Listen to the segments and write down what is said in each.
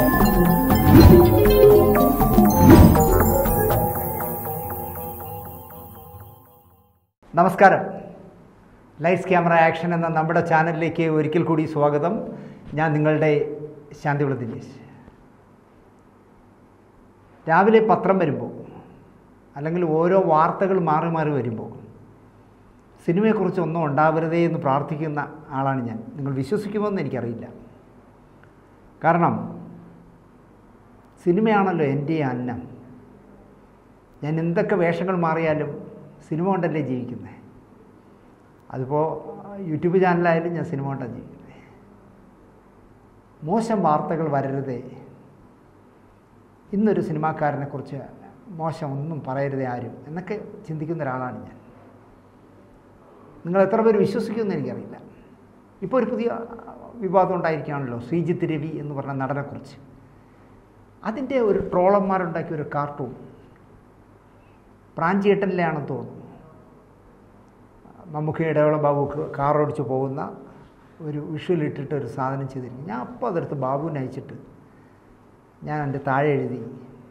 നമസ്കാരം lights camera action എന്ന നമ്മുടെ ചാനലിലേക്ക് ഒരിക്കൽ കൂടി സ്വാഗതം ഞാൻ നിങ്ങളുടെ ശാന്തിവിള ദിനേശ് രാവിലെ പത്രം വരുമ്പോൾ അല്ലെങ്കിൽ ഓരോ വാർത്തകൾ മാറി മാറി വരുമ്പോൾ സിനിമയെക്കുറിച്ച് ഒന്നും ഉണ്ടാവരുതേ എന്ന് പ്രാർത്ഥിക്കുന്ന ആളാണ് ഞാൻ നിങ്ങൾ വിശ്വസിക്കുമെന്ന് എനിക്കറിയില്ല കാരണം സിനിമയാണല്ലോ എൻ്റെ അന്നം ഞാൻ എന്തൊക്കെ വേഷങ്ങൾ മാറിയാലും സിനിമ കൊണ്ടല്ലേ ജീവിക്കുന്നത് അതിപ്പോൾ യൂട്യൂബ് ചാനലായാലും ഞാൻ സിനിമ കൊണ്ടാണ് ജീവിക്കുന്നത് മോശം വാർത്തകൾ വരരുതേ ഇന്നൊരു സിനിമാക്കാരനെക്കുറിച്ച് മോശം ഒന്നും പറയരുതേ ആരും എന്നൊക്കെ ചിന്തിക്കുന്ന ഒരാളാണ് ഞാൻ നിങ്ങൾ എത്ര പേര് വിശ്വസിക്കുമെന്ന് എനിക്കറിയില്ല ഇപ്പോൾ ഒരു പുതിയ വിവാദം ഉണ്ടായിരിക്കുകയാണല്ലോ ശ്രീജിത്ത് രവി എന്ന് പറഞ്ഞ നടനെക്കുറിച്ച് അതിൻ്റെ ഒരു ട്രോളന്മാരുണ്ടാക്കിയ ഒരു കാർട്ടൂൺ പ്രാഞ്ചിയേട്ടനിലാണെന്ന് തോന്നുന്നു നമുക്ക് ഇടവേള ബാബു കാർ ഓടിച്ച് പോകുന്ന ഒരു വിഷ്വൽ ഇട്ടിട്ട് ഒരു സാധനം ചെയ്തിരിക്കും ഞാൻ അപ്പോൾ അതെടുത്ത് ബാബുവിനെ അയച്ചിട്ട് ഞാൻ എൻ്റെ താഴെ എഴുതി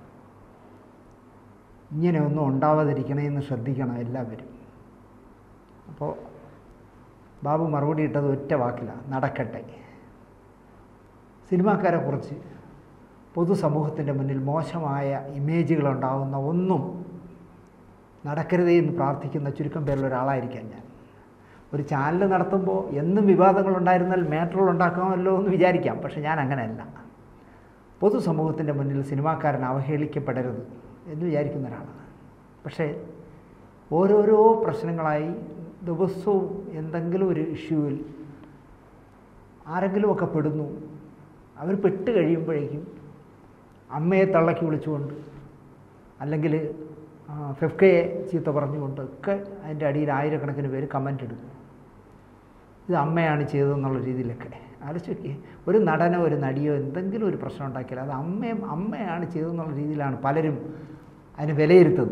ഇങ്ങനെ ഒന്നും ഉണ്ടാവാതിരിക്കണേ എന്ന് ശ്രദ്ധിക്കണം എല്ലാവരും അപ്പോൾ ബാബു മറുപടി ഇട്ടത് ഒറ്റ വാക്കില്ല നടക്കട്ടെ സിനിമാക്കാരെ കുറിച്ച് പൊതുസമൂഹത്തിൻ്റെ മുന്നിൽ മോശമായ ഇമേജുകൾ ഉണ്ടാകുന്ന ഒന്നും നടക്കരുതേ എന്ന് പ്രാർത്ഥിക്കുന്ന ചുരുക്കം പേരുള്ള ഒരാളായിരിക്കാം ഞാൻ ഒരു ചാനൽ നടത്തുമ്പോൾ എന്നും വിവാദങ്ങൾ ഉണ്ടായിരുന്നാൽ മേറ്ററുകൾ ഉണ്ടാക്കാമല്ലോ എന്ന് വിചാരിക്കാം പക്ഷെ ഞാൻ അങ്ങനെയല്ല പൊതുസമൂഹത്തിൻ്റെ മുന്നിൽ സിനിമാക്കാരൻ അവഹേളിക്കപ്പെടരുത് എന്ന് വിചാരിക്കുന്ന ഒരാളാണ് പക്ഷേ ഓരോരോ പ്രശ്നങ്ങളായി ദിവസവും എന്തെങ്കിലും ഒരു ഇഷ്യൂവിൽ ആരെങ്കിലുമൊക്കെ പെടുന്നു അവർ പെട്ട് കഴിയുമ്പോഴേക്കും അമ്മയെ തള്ളക്കി വിളിച്ചുകൊണ്ട് അല്ലെങ്കിൽ ഫെഫ്കയെ ചീത്ത പറഞ്ഞുകൊണ്ട് ഒക്കെ അതിൻ്റെ അടിയിൽ ആയിരക്കണക്കിന് പേര് കമൻ്റ് ഇടുന്നു ഇത് അമ്മയാണ് ചെയ്തതെന്നുള്ള രീതിയിലൊക്കെ ആലോചിച്ച് ഒരു നടനോ ഒരു നടിയോ എന്തെങ്കിലും ഒരു പ്രശ്നം ഉണ്ടാക്കിയാൽ അത് അമ്മയും അമ്മയാണ് ചെയ്തതെന്നുള്ള രീതിയിലാണ് പലരും അതിന് വിലയിരുത്തുന്നത്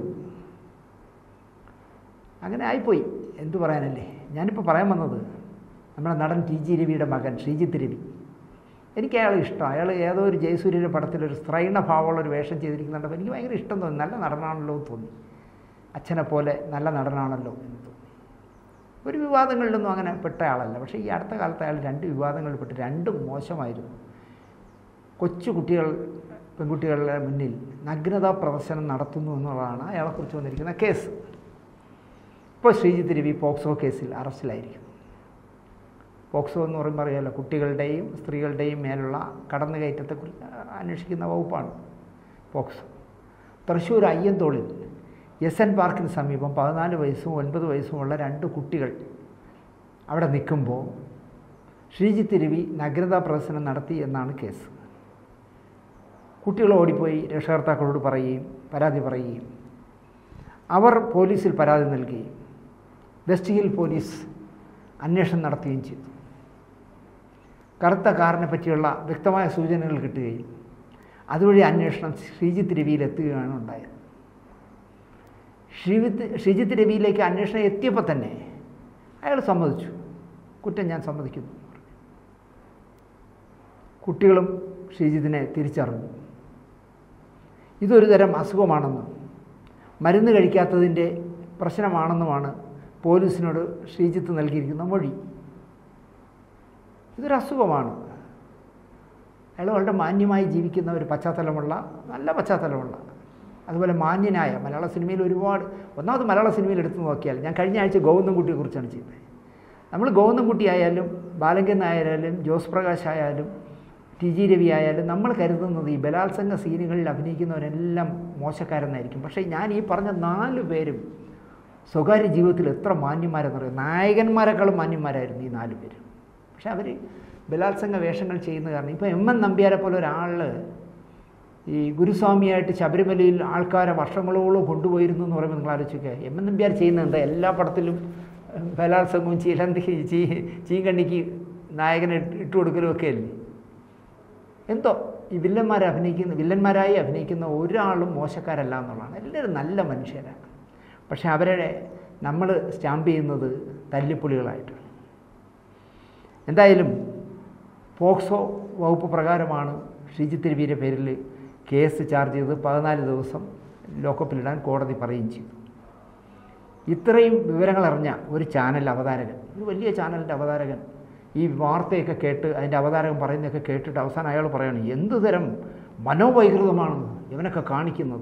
അങ്ങനെ ആയിപ്പോയി എന്തു പറയാനല്ലേ ഞാനിപ്പോൾ പറയാൻ വന്നത് നമ്മുടെ നടൻ ടി ജി രവിയുടെ മകൻ ശ്രീജിത്ത് രവി എനിക്ക് അയാളെ ഇഷ്ടം അയാൾ ഏതോ ഒരു ജയസൂര്യൻ്റെ പടത്തിൽ ഒരു സ്ത്രൈണ ഭാവമുള്ള ഒരു വേഷം ചെയ്തിരിക്കുന്നുണ്ട് എനിക്ക് ഭയങ്കര ഇഷ്ടം തോന്നി നല്ല നടനാണല്ലോ എന്ന് തോന്നി അച്ഛനെ പോലെ നല്ല നടനാണല്ലോ എന്ന് തോന്നി ഒരു വിവാദങ്ങളിലൊന്നും അങ്ങനെ പെട്ട ആളല്ല പക്ഷേ ഈ അടുത്ത കാലത്ത് അയാൾ രണ്ട് വിവാദങ്ങളിൽ പെട്ട് രണ്ടും മോശമായിരുന്നു കൊച്ചു കുട്ടികൾ പെൺകുട്ടികളുടെ മുന്നിൽ നഗ്നതാ പ്രദർശനം നടത്തുന്നു എന്നുള്ളതാണ് അയാളെക്കുറിച്ച് വന്നിരിക്കുന്ന കേസ് ഇപ്പോൾ ശ്രീജിത്ത് രവി പോക്സോ കേസിൽ അറസ്റ്റിലായിരിക്കും പോക്സോ എന്ന് പറയുമ്പോൾ അറിയാമല്ലോ കുട്ടികളുടെയും സ്ത്രീകളുടെയും മേലുള്ള കടന്നുകയറ്റത്തെക്കുറിച്ച് അന്വേഷിക്കുന്ന വകുപ്പാണ് പോക്സോ തൃശ്ശൂർ അയ്യന്തോളിൽ എസ് എൻ പാർക്കിന് സമീപം പതിനാല് വയസ്സും ഒൻപത് വയസ്സുമുള്ള രണ്ട് കുട്ടികൾ അവിടെ നിൽക്കുമ്പോൾ ശ്രീജിത്ത് രവി നഗ്നതാ പ്രദർശനം നടത്തി എന്നാണ് കേസ് കുട്ടികൾ ഓടിപ്പോയി രക്ഷകർത്താക്കളോട് പറയുകയും പരാതി പറയുകയും അവർ പോലീസിൽ പരാതി നൽകുകയും വെസ്റ്റ് ഹിൽ പോലീസ് അന്വേഷണം നടത്തുകയും ചെയ്തു കറുത്ത കാറിനെ പറ്റിയുള്ള വ്യക്തമായ സൂചനകൾ കിട്ടുകയും അതുവഴി അന്വേഷണം ശ്രീജിത്ത് രവിയിലെത്തുകയാണ് ഉണ്ടായത് ശ്രീജിത്ത് ശ്രീജിത്ത് രവിയിലേക്ക് അന്വേഷണം എത്തിയപ്പോൾ തന്നെ അയാൾ സമ്മതിച്ചു കുറ്റം ഞാൻ സമ്മതിക്കുന്നു കുട്ടികളും ശ്രീജിത്തിനെ തിരിച്ചറിഞ്ഞു ഇതൊരു തരം അസുഖമാണെന്നും മരുന്ന് കഴിക്കാത്തതിൻ്റെ പ്രശ്നമാണെന്നുമാണ് പോലീസിനോട് ശ്രീജിത്ത് നൽകിയിരിക്കുന്ന മൊഴി ഇതൊരു അസുഖമാണ് അയാൾ വളരെ മാന്യമായി ജീവിക്കുന്ന ഒരു പശ്ചാത്തലമുള്ള നല്ല പശ്ചാത്തലമുള്ള അതുപോലെ മാന്യനായ മലയാള സിനിമയിൽ ഒരുപാട് ഒന്നാമത് മലയാള സിനിമയിൽ എടുത്തു നോക്കിയാൽ ഞാൻ കഴിഞ്ഞ ആഴ്ച ഗോവിന്ദൻകുട്ടിയെക്കുറിച്ചാണ് ചെയ്യുന്നത് നമ്മൾ ഗോവിന്ദൻകുട്ടി ആയാലും ബാലങ്കൻ ആയാലും ജോസ് പ്രകാശ് ആയാലും ടി ജി രവി ആയാലും നമ്മൾ കരുതുന്നത് ഈ ബലാത്സംഗ സീനുകളിൽ അഭിനയിക്കുന്നവരെല്ലാം മോശക്കാരെന്നായിരിക്കും പക്ഷേ ഞാൻ ഈ പറഞ്ഞ നാല് പേരും സ്വകാര്യ ജീവിതത്തിൽ എത്ര മാന്യന്മാരെന്ന് പറയും നായകന്മാരെക്കാളും മാന്യന്മാരായിരുന്നു ഈ നാല് പേര് പക്ഷെ അവർ ബലാത്സംഗ വേഷങ്ങൾ ചെയ്യുന്ന കാരണം ഇപ്പോൾ എം എൻ നമ്പ്യാരെ പോലെ ഒരാൾ ഈ ഗുരുസ്വാമിയായിട്ട് ശബരിമലയിൽ ആൾക്കാരെ വർഷങ്ങളോളം കൊണ്ടുപോയിരുന്നു എന്ന് പറയുമ്പോൾ നിങ്ങൾ ആലോചിക്കുക എം എൻ നമ്പ്യാർ ചെയ്യുന്നുണ്ട് എല്ലാ പടത്തിലും ബലാത്സംഗവും ചീലന്തി ചീ ചീങ്കണ്ണിക്ക് നായകനെ ഇട്ട് കൊടുക്കലും ഒക്കെ അല്ലേ എന്തോ ഈ വില്ലന്മാരെ അഭിനയിക്കുന്ന വില്ലന്മാരായി അഭിനയിക്കുന്ന ഒരാളും മോശക്കാരല്ല എന്നുള്ളതാണ് എല്ലാവരും നല്ല മനുഷ്യരാണ് പക്ഷെ അവരെ നമ്മൾ സ്റ്റാമ്പ് ചെയ്യുന്നത് തല്ലിപ്പൊളികളായിട്ടാണ് എന്തായാലും പോക്സോ വകുപ്പ് പ്രകാരമാണ് ഷീജിത്ത് രവിയുടെ പേരിൽ കേസ് ചാർജ് ചെയ്ത് പതിനാല് ദിവസം ലോക്കപ്പിലിടാൻ കോടതി പറയുകയും ചെയ്തു ഇത്രയും വിവരങ്ങൾ അറിഞ്ഞ ഒരു ചാനൽ അവതാരകൻ ഒരു വലിയ ചാനലിൻ്റെ അവതാരകൻ ഈ വാർത്തയൊക്കെ കേട്ട് അതിൻ്റെ അവതാരകൻ പറയുന്നതൊക്കെ കേട്ടിട്ട് അവസാനം അയാൾ പറയണം എന്ത് തരം മനോവൈകൃതമാണ് ഇവനൊക്കെ കാണിക്കുന്നത്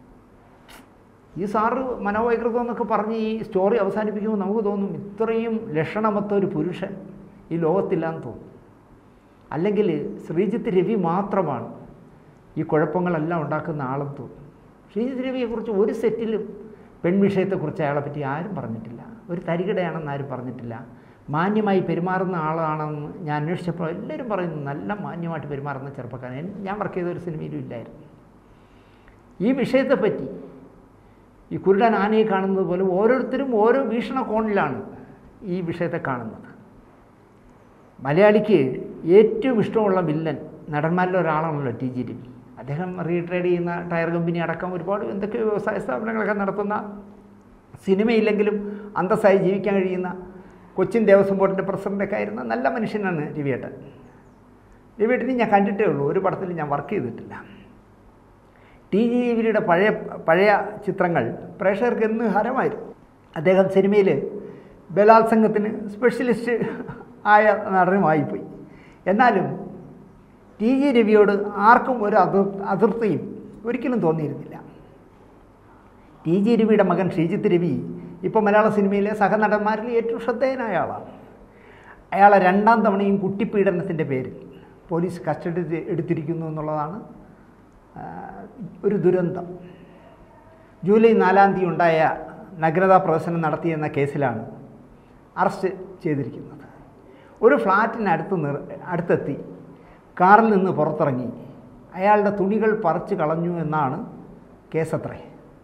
ഈ സാറ് മനോവൈകൃതം എന്നൊക്കെ പറഞ്ഞ് ഈ സ്റ്റോറി അവസാനിപ്പിക്കുമ്പോൾ നമുക്ക് തോന്നും ഇത്രയും ലക്ഷണമൊത്ത ഒരു പുരുഷൻ ഈ ലോകത്തില്ലാന്ന് തോന്നും അല്ലെങ്കിൽ ശ്രീജിത്ത് രവി മാത്രമാണ് ഈ കുഴപ്പങ്ങളെല്ലാം ഉണ്ടാക്കുന്ന ആളെന്ന് തോന്നും ശ്രീജിത്ത് രവിയെക്കുറിച്ച് ഒരു സെറ്റിലും പെൺവിഷയത്തെക്കുറിച്ച് അയാളെ പറ്റി ആരും പറഞ്ഞിട്ടില്ല ഒരു തരികിടയാണെന്ന് ആരും പറഞ്ഞിട്ടില്ല മാന്യമായി പെരുമാറുന്ന ആളാണെന്ന് ഞാൻ അന്വേഷിച്ചപ്പോൾ എല്ലാവരും പറയുന്നു നല്ല മാന്യമായിട്ട് പെരുമാറുന്ന ചെറുപ്പക്കാരൻ എൻ- ഞാൻ വർക്ക് ചെയ്ത ഒരു സിനിമയിലും ഇല്ലായിരുന്നു ഈ വിഷയത്തെപ്പറ്റി ഈ കുരുടൻ ആനയെ കാണുന്നത് പോലെ ഓരോരുത്തരും ഓരോ വീക്ഷണകോണിലാണ് ഈ വിഷയത്തെ കാണുന്നത് മലയാളിക്ക് ഏറ്റവും ഇഷ്ടമുള്ള വില്ലൻ നടന്മാരിൽ ഒരാളാണല്ലോ ടി ജി രവി അദ്ദേഹം റീട്രേഡ് ചെയ്യുന്ന ടയർ കമ്പനി അടക്കം ഒരുപാട് എന്തൊക്കെ വ്യവസായ സ്ഥാപനങ്ങളൊക്കെ നടത്തുന്ന സിനിമയില്ലെങ്കിലും അന്തസ്സായി ജീവിക്കാൻ കഴിയുന്ന കൊച്ചിൻ ദേവസ്വം ബോർഡിൻ്റെ പ്രസിഡൻ്റൊക്കെ ആയിരുന്ന നല്ല മനുഷ്യനാണ് രവിയേട്ടൻ രവിയേട്ടനെ ഞാൻ കണ്ടിട്ടേ ഉള്ളൂ ഒരു പടത്തിൽ ഞാൻ വർക്ക് ചെയ്തിട്ടില്ല ടി ജി രവിയുടെ പഴയ പഴയ ചിത്രങ്ങൾ പ്രേക്ഷകർക്ക് എന്ന് ഹരമായിരുന്നു അദ്ദേഹം സിനിമയിൽ ബലാത്സംഗത്തിന് സ്പെഷ്യലിസ്റ്റ് ആയ നടനുമായിപ്പോയി എന്നാലും ടി ജി രവിയോട് ആർക്കും ഒരു അതിർ അതിർത്തിയും ഒരിക്കലും തോന്നിയിരുന്നില്ല ടി ജി രവിയുടെ മകൻ ശ്രീജിത്ത് രവി ഇപ്പോൾ മലയാള സിനിമയിലെ സഹനടന്മാരിൽ ഏറ്റവും ശ്രദ്ധേയനായ ആളാണ് അയാളെ രണ്ടാം തവണയും കുട്ടിപ്പീഡനത്തിൻ്റെ പേരിൽ പോലീസ് കസ്റ്റഡി എടുത്തിരിക്കുന്നു എന്നുള്ളതാണ് ആ, ഒരു ദുരന്തം ജൂലൈ നാലാം തീയതി ഉണ്ടായ നഗ്നതാ പ്രദർശനം നടത്തിയെന്ന കേസിലാണ് അറസ്റ്റ് ചെയ്തിരിക്കുന്നത് ഒരു ഫ്ലാറ്റിനടുത്ത് നിർ അടുത്തെത്തി കാറിൽ നിന്ന് പുറത്തിറങ്ങി അയാളുടെ തുണികൾ പറിച്ചു കളഞ്ഞു എന്നാണ് കേസത്രേ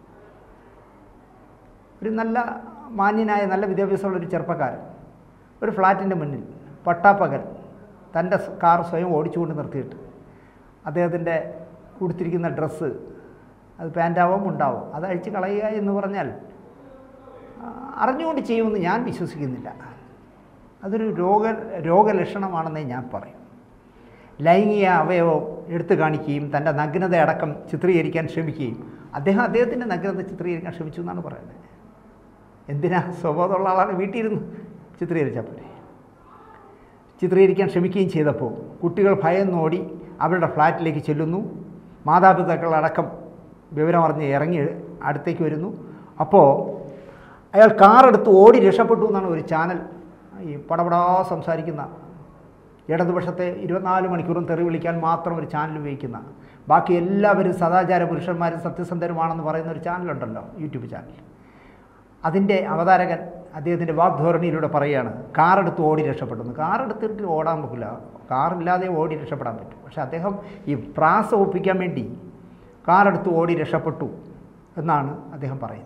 ഒരു നല്ല മാന്യനായ നല്ല വിദ്യാഭ്യാസമുള്ള ഒരു ചെറുപ്പക്കാരൻ ഒരു ഫ്ലാറ്റിൻ്റെ മുന്നിൽ പട്ടാപ്പകൽ തൻ്റെ സ് കാർ സ്വയം ഓടിച്ചുകൊണ്ട് നിർത്തിയിട്ട് അദ്ദേഹത്തിൻ്റെ കൊടുത്തിരിക്കുന്ന ഡ്രസ്സ് അത് പാൻറ്റാവും ഉണ്ടാവും അത് അഴിച്ച് കളയുക എന്ന് പറഞ്ഞാൽ ആ, അറിഞ്ഞുകൊണ്ട് ചെയ്യുമെന്ന് ഞാൻ വിശ്വസിക്കുന്നില്ല അതൊരു രോഗ രോഗലക്ഷണമാണെന്നേ ഞാൻ പറയും ലൈംഗിക അവയവം എടുത്തു കാണിക്കുകയും തൻ്റെ നഗ്നത അടക്കം ചിത്രീകരിക്കാൻ ശ്രമിക്കുകയും അദ്ദേഹം അദ്ദേഹത്തിൻ്റെ നഗ്നത ചിത്രീകരിക്കാൻ ശ്രമിച്ചു എന്നാണ് പറയുന്നത് എന്തിനാ സ്വബോധമുള്ള ആളാണ് വീട്ടിൽ ഇരുന്ന് ചിത്രീകരിച്ചാൽ പോരെ ചിത്രീകരിക്കാൻ ശ്രമിക്കുകയും ചെയ്തപ്പോൾ കുട്ടികൾ ഭയന്നോടി അവരുടെ ഫ്ലാറ്റിലേക്ക് ചെല്ലുന്നു മാതാപിതാക്കളടക്കം വിവരമറിഞ്ഞ് ഇറങ്ങി അടുത്തേക്ക് വരുന്നു അപ്പോൾ അയാൾ കാറെടുത്ത് ഓടി രക്ഷപ്പെട്ടു എന്നാണ് ഒരു ചാനൽ ഈ പടപടാ സംസാരിക്കുന്ന ഇടതുപക്ഷത്തെ ഇരുപത്തിനാല് മണിക്കൂറും തെറി വിളിക്കാൻ മാത്രം ഒരു ചാനൽ ഉപയോഗിക്കുന്ന ബാക്കി എല്ലാവരും സദാചാര പുരുഷന്മാരും സത്യസന്ധരുമാണെന്ന് പറയുന്ന ഒരു ചാനലുണ്ടല്ലോ യൂട്യൂബ് ചാനൽ അതിൻ്റെ അവതാരകൻ അദ്ദേഹത്തിൻ്റെ വാഗ്ധോരണിയിലൂടെ പറയുകയാണ് കാറെടുത്ത് ഓടി രക്ഷപ്പെടുന്നു കാറെടുത്തിട്ട് ഓടാൻ പറ്റില്ല കാറില്ലാതെ ഓടി രക്ഷപ്പെടാൻ പറ്റും പക്ഷേ അദ്ദേഹം ഈ പ്രാസ ഒപ്പിക്കാൻ വേണ്ടി കാറെടുത്ത് ഓടി രക്ഷപ്പെട്ടു എന്നാണ് അദ്ദേഹം പറയുന്നത്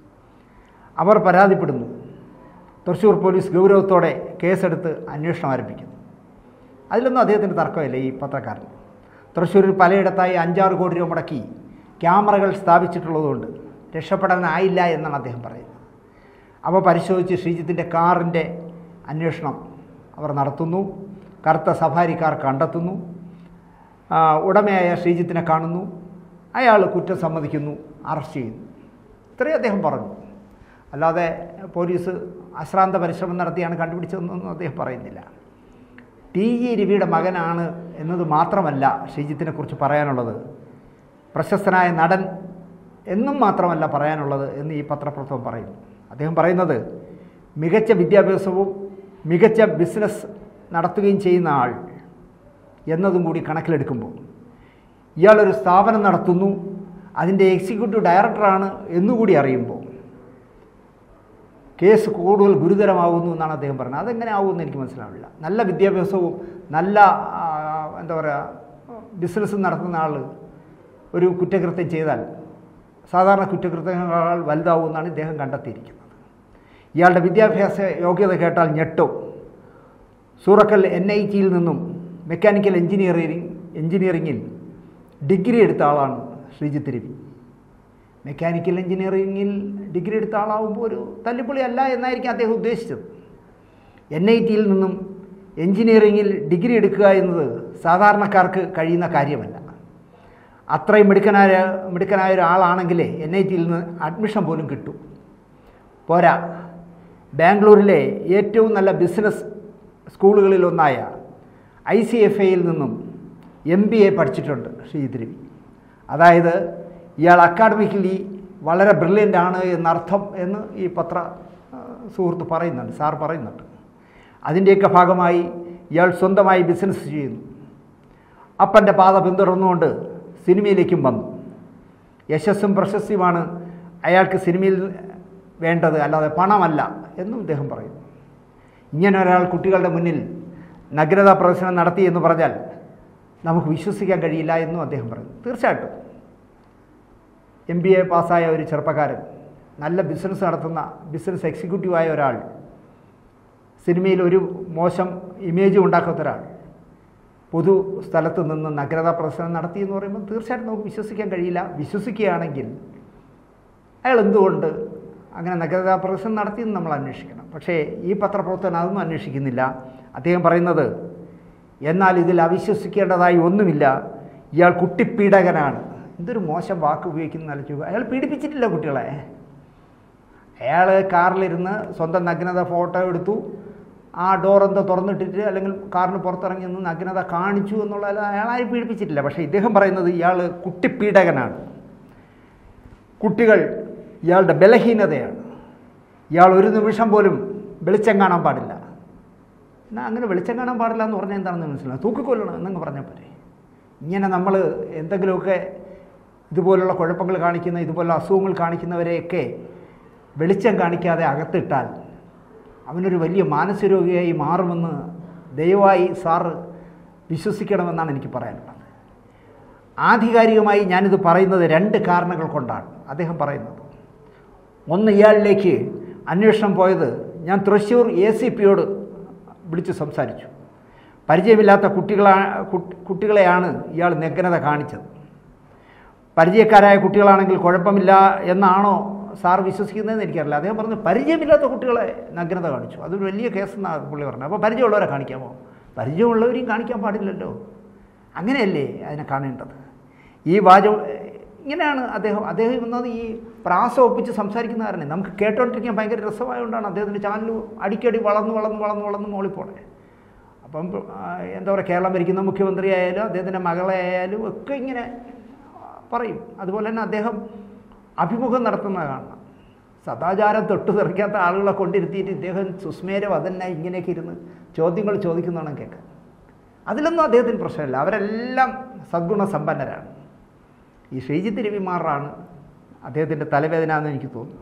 അവർ പരാതിപ്പെടുന്നു തൃശ്ശൂർ പോലീസ് ഗൗരവത്തോടെ കേസെടുത്ത് അന്വേഷണം ആരംഭിക്കുന്നു അതിലൊന്നും അദ്ദേഹത്തിന് തർക്കമില്ല ഈ പത്രക്കാരൻ തൃശ്ശൂരിൽ പലയിടത്തായി അഞ്ചാറ് കോടി രൂപ മുടക്കി ക്യാമറകൾ സ്ഥാപിച്ചിട്ടുള്ളതുകൊണ്ട് രക്ഷപ്പെടാനായില്ല എന്നാണ് അദ്ദേഹം പറയുന്നത് അവ പരിശോധിച്ച് ശ്രീജിത്തിൻ്റെ കാറിൻ്റെ അന്വേഷണം അവർ നടത്തുന്നു കറുത്ത സഫാരി കാർ കണ്ടെത്തുന്നു ആ, ഉടമയായ ശ്രീജിത്തിനെ കാണുന്നു അയാൾ കുറ്റം സമ്മതിക്കുന്നു അറസ്റ്റ് ചെയ്യുന്നു ഇത്രയും അദ്ദേഹം പറഞ്ഞു അല്ലാതെ പോലീസ് അശ്രാന്ത പരിശ്രമം നടത്തിയാണ് കണ്ടുപിടിച്ചതെന്നൊന്നും അദ്ദേഹം പറയുന്നില്ല ടി ജി രവിയുടെ മകനാണ് എന്നത് മാത്രമല്ല ശ്രീജിത്തിനെ കുറിച്ച് പറയാനുള്ളത് പ്രശസ്തനായ നടൻ എന്നും മാത്രമല്ല പറയാനുള്ളത് എന്ന് ഈ പത്രപ്രവർത്തകൻ പറയുന്നു അദ്ദേഹം പറയുന്നത് മികച്ച വിദ്യാഭ്യാസവും മികച്ച ബിസിനസ് നടത്തുകയും ചെയ്യുന്ന ആൾ എന്നതും കൂടി കണക്കിലെടുക്കുമ്പോൾ ഇയാളൊരു സ്ഥാപനം നടത്തുന്നു അതിൻ്റെ എക്സിക്യൂട്ടീവ് ഡയറക്ടറാണ് എന്നുകൂടി അറിയുമ്പോൾ കേസ് കൂടുതൽ ഗുരുതരമാകുന്നു എന്നാണ് അദ്ദേഹം പറഞ്ഞത് അതെങ്ങനെ ആകുമെന്ന് എനിക്ക് മനസ്സിലാവില്ല നല്ല വിദ്യാഭ്യാസവും നല്ല ആ, എന്താ പറയുക ബിസിനസ് നടത്തുന്ന ആൾ ഒരു കുറ്റകൃത്യം ചെയ്താൽ സാധാരണ കുറ്റകൃത്യങ്ങളാൽ വലുതാവുമെന്നാണ് ഇദ്ദേഹം കണ്ടെത്തിയിരിക്കുന്നത് ഇയാളുടെ വിദ്യാഭ്യാസ യോഗ്യത കേട്ടാൽ ഞെട്ടും സൂറക്കൽ എൻ ഐ ടിയിൽ നിന്നും മെക്കാനിക്കൽ എഞ്ചിനീയറിംഗ് എഞ്ചിനീയറിംഗിൽ ഡിഗ്രി എടുത്ത ആളാണ് ശ്രീജിത്ത് രവി മെക്കാനിക്കൽ എഞ്ചിനീയറിംഗിൽ ഡിഗ്രി എടുത്ത ആളാവുമ്പോൾ ഒരു തല്ലിപ്പൊളി അല്ല എന്നായിരിക്കും അദ്ദേഹം ഉദ്ദേശിച്ചത് എൻ ഐ ടിയിൽ നിന്നും എഞ്ചിനീയറിംഗിൽ ഡിഗ്രി എടുക്കുക എന്നത് സാധാരണക്കാർക്ക് കഴിയുന്ന കാര്യമല്ല അത്രയും മിടുക്കനായ മിടുക്കനായ ഒരാളാണെങ്കിൽ എൻ ഐ ടിയിൽ നിന്ന് അഡ്മിഷൻ പോലും കിട്ടും പോരാ ബാംഗ്ലൂരിലെ ഏറ്റവും നല്ല ബിസിനസ് സ്കൂളുകളിലൊന്നായ ഐ സി എഫ് എയിൽ നിന്നും എം ബി എ പഠിച്ചിട്ടുണ്ട് ശ്രീധരവി അതായത് ഇയാൾ അക്കാഡമിക്കലി വളരെ ബ്രില്യൻ്റ് ആണ് എന്നർത്ഥം എന്ന് ഈ പത്ര ആ, സുഹൃത്ത് പറയുന്നുണ്ട് സാർ പറയുന്നുണ്ട് അതിൻ്റെയൊക്കെ ഭാഗമായി ഇയാൾ സ്വന്തമായി ബിസിനസ് ചെയ്യുന്നു അപ്പൻ്റെ പാത പിന്തുടർന്നുകൊണ്ട് സിനിമയിലേക്കും വന്നു യശസ്സും പ്രശസ്തിയുമാണ് അയാൾക്ക് സിനിമയിൽ വേണ്ടത് അല്ലാതെ പണമല്ല എന്നും ഇദ്ദേഹം പറയുന്നു ഇങ്ങനെ ഒരാൾ കുട്ടികളുടെ മുന്നിൽ നഗ്നതാ പ്രദർശനം നടത്തി എന്ന് പറഞ്ഞാൽ നമുക്ക് വിശ്വസിക്കാൻ കഴിയില്ല എന്നും അദ്ദേഹം പറയുന്നു തീർച്ചയായിട്ടും എം ബി എ പാസ്സായ ഒരു ചെറുപ്പക്കാരൻ നല്ല ബിസിനസ് നടത്തുന്ന ബിസിനസ് എക്സിക്യൂട്ടീവായ ഒരാൾ സിനിമയിൽ ഒരു മോശം ഇമേജ് ഉണ്ടാക്കാത്ത ഒരാൾ പൊതു സ്ഥലത്ത് നിന്ന് നഗരതാ പ്രദർശനം നടത്തി എന്ന് പറയുമ്പോൾ തീർച്ചയായിട്ടും നമുക്ക് വിശ്വസിക്കാൻ കഴിയില്ല വിശ്വസിക്കുകയാണെങ്കിൽ അയാൾ എന്തുകൊണ്ട് അങ്ങനെ നഗരതാ പ്രദർശനം നടത്തിയെന്ന് നമ്മൾ അന്വേഷിക്കണം പക്ഷേ ഈ പത്രപ്രവർത്തകൻ അതൊന്നും അന്വേഷിക്കുന്നില്ല അദ്ദേഹം പറയുന്നത് എന്നാൽ ഇതിൽ അവിശ്വസിക്കേണ്ടതായി ഒന്നുമില്ല ഇയാൾ കുട്ടിപ്പീഡകനാണ് എന്തൊരു മോശം വാക്ക് ഉപയോഗിക്കുന്ന ആലോചിക്കുക അയാൾ പീഡിപ്പിച്ചിട്ടില്ല കുട്ടികളെ അയാൾ കാറിലിരുന്ന് സ്വന്തം നഗ്നത ഫോട്ടോ എടുത്തു ആ ഡോർ എന്തോ തുറന്നിട്ടിട്ട് അല്ലെങ്കിൽ കാറിന് പുറത്തിറങ്ങി നിന്ന് നഗ്നത കാണിച്ചു എന്നുള്ള അയാൾ ആരും പീഡിപ്പിച്ചിട്ടില്ല പക്ഷേ ഇദ്ദേഹം പറയുന്നത് ഇയാൾ കുട്ടിപ്പീഡകനാണ് കുട്ടികൾ ഇയാളുടെ ബലഹീനതയാണ് ഇയാൾ ഒരു നിമിഷം പോലും വെളിച്ചം കാണാൻ പാടില്ല എന്നാൽ അങ്ങനെ വെളിച്ചം കാണാൻ പാടില്ല എന്ന് പറഞ്ഞാൽ എന്താണെന്ന് മനസ്സിലാവും തൂക്കിക്കൊല്ലണം എന്നങ്ങ് പറഞ്ഞാൽ പോരെ ഇങ്ങനെ നമ്മൾ എന്തെങ്കിലുമൊക്കെ ഇതുപോലുള്ള കുഴപ്പങ്ങൾ കാണിക്കുന്ന ഇതുപോലുള്ള അസുഖങ്ങൾ കാണിക്കുന്നവരെയൊക്കെ വെളിച്ചം കാണിക്കാതെ അകത്തിട്ടാൽ അവനൊരു വലിയ മാനസരോഗിയായി മാറുമെന്ന് ദയവായി സാറ് വിശ്വസിക്കണമെന്നാണ് എനിക്ക് പറയാനുള്ളത് ആധികാരികമായി ഞാനിത് പറയുന്നത് രണ്ട് കാരണങ്ങൾ കൊണ്ടാണ് അദ്ദേഹം പറയുന്നത് ഒന്ന് ഇയാളിലേക്ക് അന്വേഷണം പോയത് ഞാൻ തൃശ്ശൂർ എ സി പിയോട് വിളിച്ച് സംസാരിച്ചു പരിചയമില്ലാത്ത കുട്ടികളാ കുട്ടി- കുട്ടികളെയാണ് ഇയാൾ നഗ്നത കാണിച്ചത് പരിചയക്കാരായ കുട്ടികളാണെങ്കിൽ കുഴപ്പമില്ല എന്നാണോ സാർ വിശ്വസിക്കുന്നതെന്ന് എനിക്കറിയില്ല അദ്ദേഹം പറഞ്ഞു പരിചയമില്ലാത്ത കുട്ടികളെ നഗ്നത കാണിച്ചു അതൊരു വലിയ കേസെന്നാണ് പുള്ളി പറഞ്ഞത് അപ്പോൾ പരിചയമുള്ളവരെ കാണിക്കാമോ പരിചയമുള്ളവരെയും കാണിക്കാൻ പാടില്ലല്ലോ അങ്ങനെയല്ലേ അതിനെ കാണേണ്ടത് ഈ വാചകം ഇങ്ങനെയാണ് അദ്ദേഹം അദ്ദേഹം എന്നത് ഈ പ്രാസം ഒപ്പിച്ച് സംസാരിക്കുന്ന കാരണം നമുക്ക് കേട്ടോണ്ടിരിക്കാൻ ഭയങ്കര രസമായതുകൊണ്ടാണ് അദ്ദേഹത്തിൻ്റെ ചാനൽ അടിക്കടി വളർന്ന് വളർന്ന് വളർന്ന് വളർന്ന് മോളിൽ പോണേ അപ്പം ആ, എന്താ പറയുക കേരളം ഭരിക്കുന്ന മുഖ്യമന്ത്രി ആയാലും അദ്ദേഹത്തിൻ്റെ മകളെ ആയാലും ഒക്കെ ഇങ്ങനെ പറയും അതുപോലെ തന്നെ അദ്ദേഹം അഭിമുഖം നടത്തുന്നത് കാണണം സദാചാരം തൊട്ട് തെറിക്കാത്ത ആളുകളെ കൊണ്ടിരുത്തിയിട്ട് ഇദ്ദേഹം സുസ്മേരം അതന്നെ ഇങ്ങനെയൊക്കെ ഇരുന്ന് ചോദ്യങ്ങൾ ചോദിക്കുന്നതാണ് കേൾക്കാൻ അതിലൊന്നും അദ്ദേഹത്തിന് പ്രശ്നമില്ല അവരെല്ലാം സദ്ഗുണ സമ്പന്നരാണ് ഈ ശ്രീജിത്ത് രവിമാറാണ് അദ്ദേഹത്തിൻ്റെ തലവേദന എന്ന് എനിക്ക് തോന്നുന്നു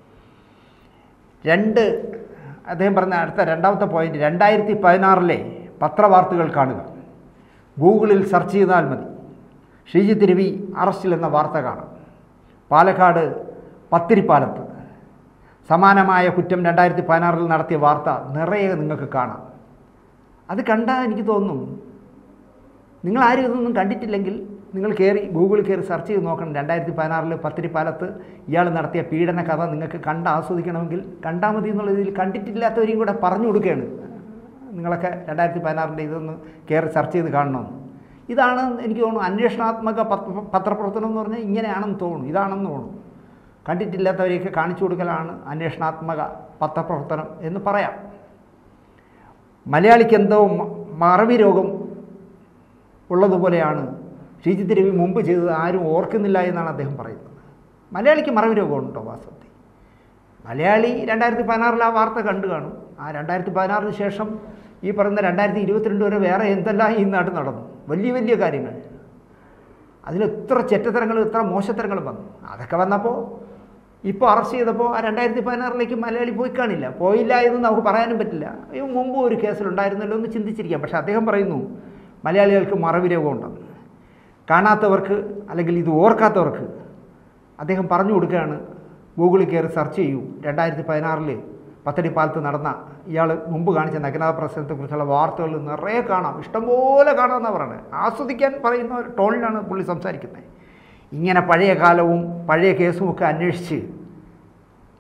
രണ്ട് അദ്ദേഹം പറഞ്ഞ അടുത്ത രണ്ടാമത്തെ പോയിന്റ് രണ്ടായിരത്തി പതിനാറിലെ പത്രവാർത്തകൾ കാണുക ഗൂഗിളിൽ സെർച്ച് ചെയ്താൽ മതി ശ്രീജിത്ത് രവി അറസ്റ്റിൽ എന്ന വാർത്ത കാണാം പാലക്കാട് പത്തിരിപ്പാലത്ത് സമാനമായ കുറ്റം രണ്ടായിരത്തി പതിനാറിൽ നടത്തിയ വാർത്ത നിറയെ നിങ്ങൾക്ക് കാണാം അത് കണ്ടാൽ എനിക്ക് തോന്നും നിങ്ങൾ ആരും ഇതൊന്നും കണ്ടിട്ടില്ലെങ്കിൽ നിങ്ങൾ കയറി ഗൂഗിളിൽ കയറി സെർച്ച് ചെയ്ത് നോക്കണം രണ്ടായിരത്തി പതിനാറിൽ പത്തിരിപ്പാലത്ത് ഇയാൾ നടത്തിയ പീഡന കഥ നിങ്ങൾക്ക് കണ്ട് ആസ്വദിക്കണമെങ്കിൽ കണ്ടാൽ മതി എന്നുള്ള രീതിയിൽ കണ്ടിട്ടില്ലാത്തവരെയും കൂടെ പറഞ്ഞു കൊടുക്കുകയാണ് നിങ്ങളൊക്കെ രണ്ടായിരത്തി പതിനാറിൻ്റെ ഇതൊന്ന് കയറി സെർച്ച് ചെയ്ത് കാണണമെന്ന് ഇതാണ് എനിക്ക് തോന്നുന്നു അന്വേഷണാത്മക പത്ര പത്രപ്രവർത്തനം എന്ന് പറഞ്ഞാൽ ഇങ്ങനെയാണെന്ന് തോന്നുന്നു ഇതാണെന്ന് തോന്നുന്നു കണ്ടിട്ടില്ലാത്തവരെയൊക്കെ കാണിച്ചു കൊടുക്കലാണ് അന്വേഷണാത്മക പത്രപ്രവർത്തനം എന്ന് പറയാം മലയാളിക്ക് എന്തോ മ- മറവി രോഗം ഉള്ളതുപോലെയാണ് ശ്രീജിത്ത് രവി മുമ്പ് ചെയ്തത് ആരും ഓർക്കുന്നില്ല എന്നാണ് അദ്ദേഹം പറയുന്നത് മലയാളിക്ക് മറവി രോഗമുണ്ടോ വാസ്തവത്തിൽ മലയാളി രണ്ടായിരത്തി പതിനാറിൽ ആ വാർത്ത കണ്ടു കാണും ആ രണ്ടായിരത്തി പതിനാറിന് ശേഷം ഈ പറയുന്ന രണ്ടായിരത്തി ഇരുപത്തിരണ്ട് വരെ വേറെ എന്തെല്ലാം ഈ നാട്ടിൽ നടന്നു വലിയ വലിയ കാര്യങ്ങൾ അതിൽ എത്ര ചെറ്റത്തരങ്ങളും എത്ര മോശത്തരങ്ങളും വന്നു അതൊക്കെ വന്നപ്പോൾ ഇപ്പോൾ അറസ്റ്റ് ചെയ്തപ്പോൾ ആ രണ്ടായിരത്തി പതിനാറിലേക്ക് മലയാളി പോയി കാണില്ല പോയില്ല എന്ന് നമുക്ക് പറയാനും പറ്റില്ല അയ്യോ മുമ്പ് ഒരു കേസിലുണ്ടായിരുന്നല്ലോ എന്ന് ചിന്തിച്ചിരിക്കാം പക്ഷേ അദ്ദേഹം പറയുന്നു മലയാളികൾക്ക് മറവി രോഗമുണ്ടെന്ന് കാണാത്തവർക്ക് അല്ലെങ്കിൽ ഇത് ഓർക്കാത്തവർക്ക് അദ്ദേഹം പറഞ്ഞു കൊടുക്കുകയാണ് ഗൂഗിളിൽ കയറി സെർച്ച് ചെയ്യൂ രണ്ടായിരത്തി പതിനാറിൽ പത്തടിപ്പാലത്ത് നടന്ന ഇയാൾ മുമ്പ് കാണിച്ച നഗ്നതാ പ്രശ്നത്തെക്കുറിച്ചുള്ള വാർത്തകൾ നിറയെ കാണാം ഇഷ്ടംപോലെ കാണാമെന്നാണ് പറയുന്നത് ആസ്വദിക്കാൻ പറയുന്ന ഒരു ടോണിലാണ് പുള്ളി സംസാരിക്കുന്നത് ഇങ്ങനെ പഴയ കാലവും പഴയ കേസും ഒക്കെ അന്വേഷിച്ച്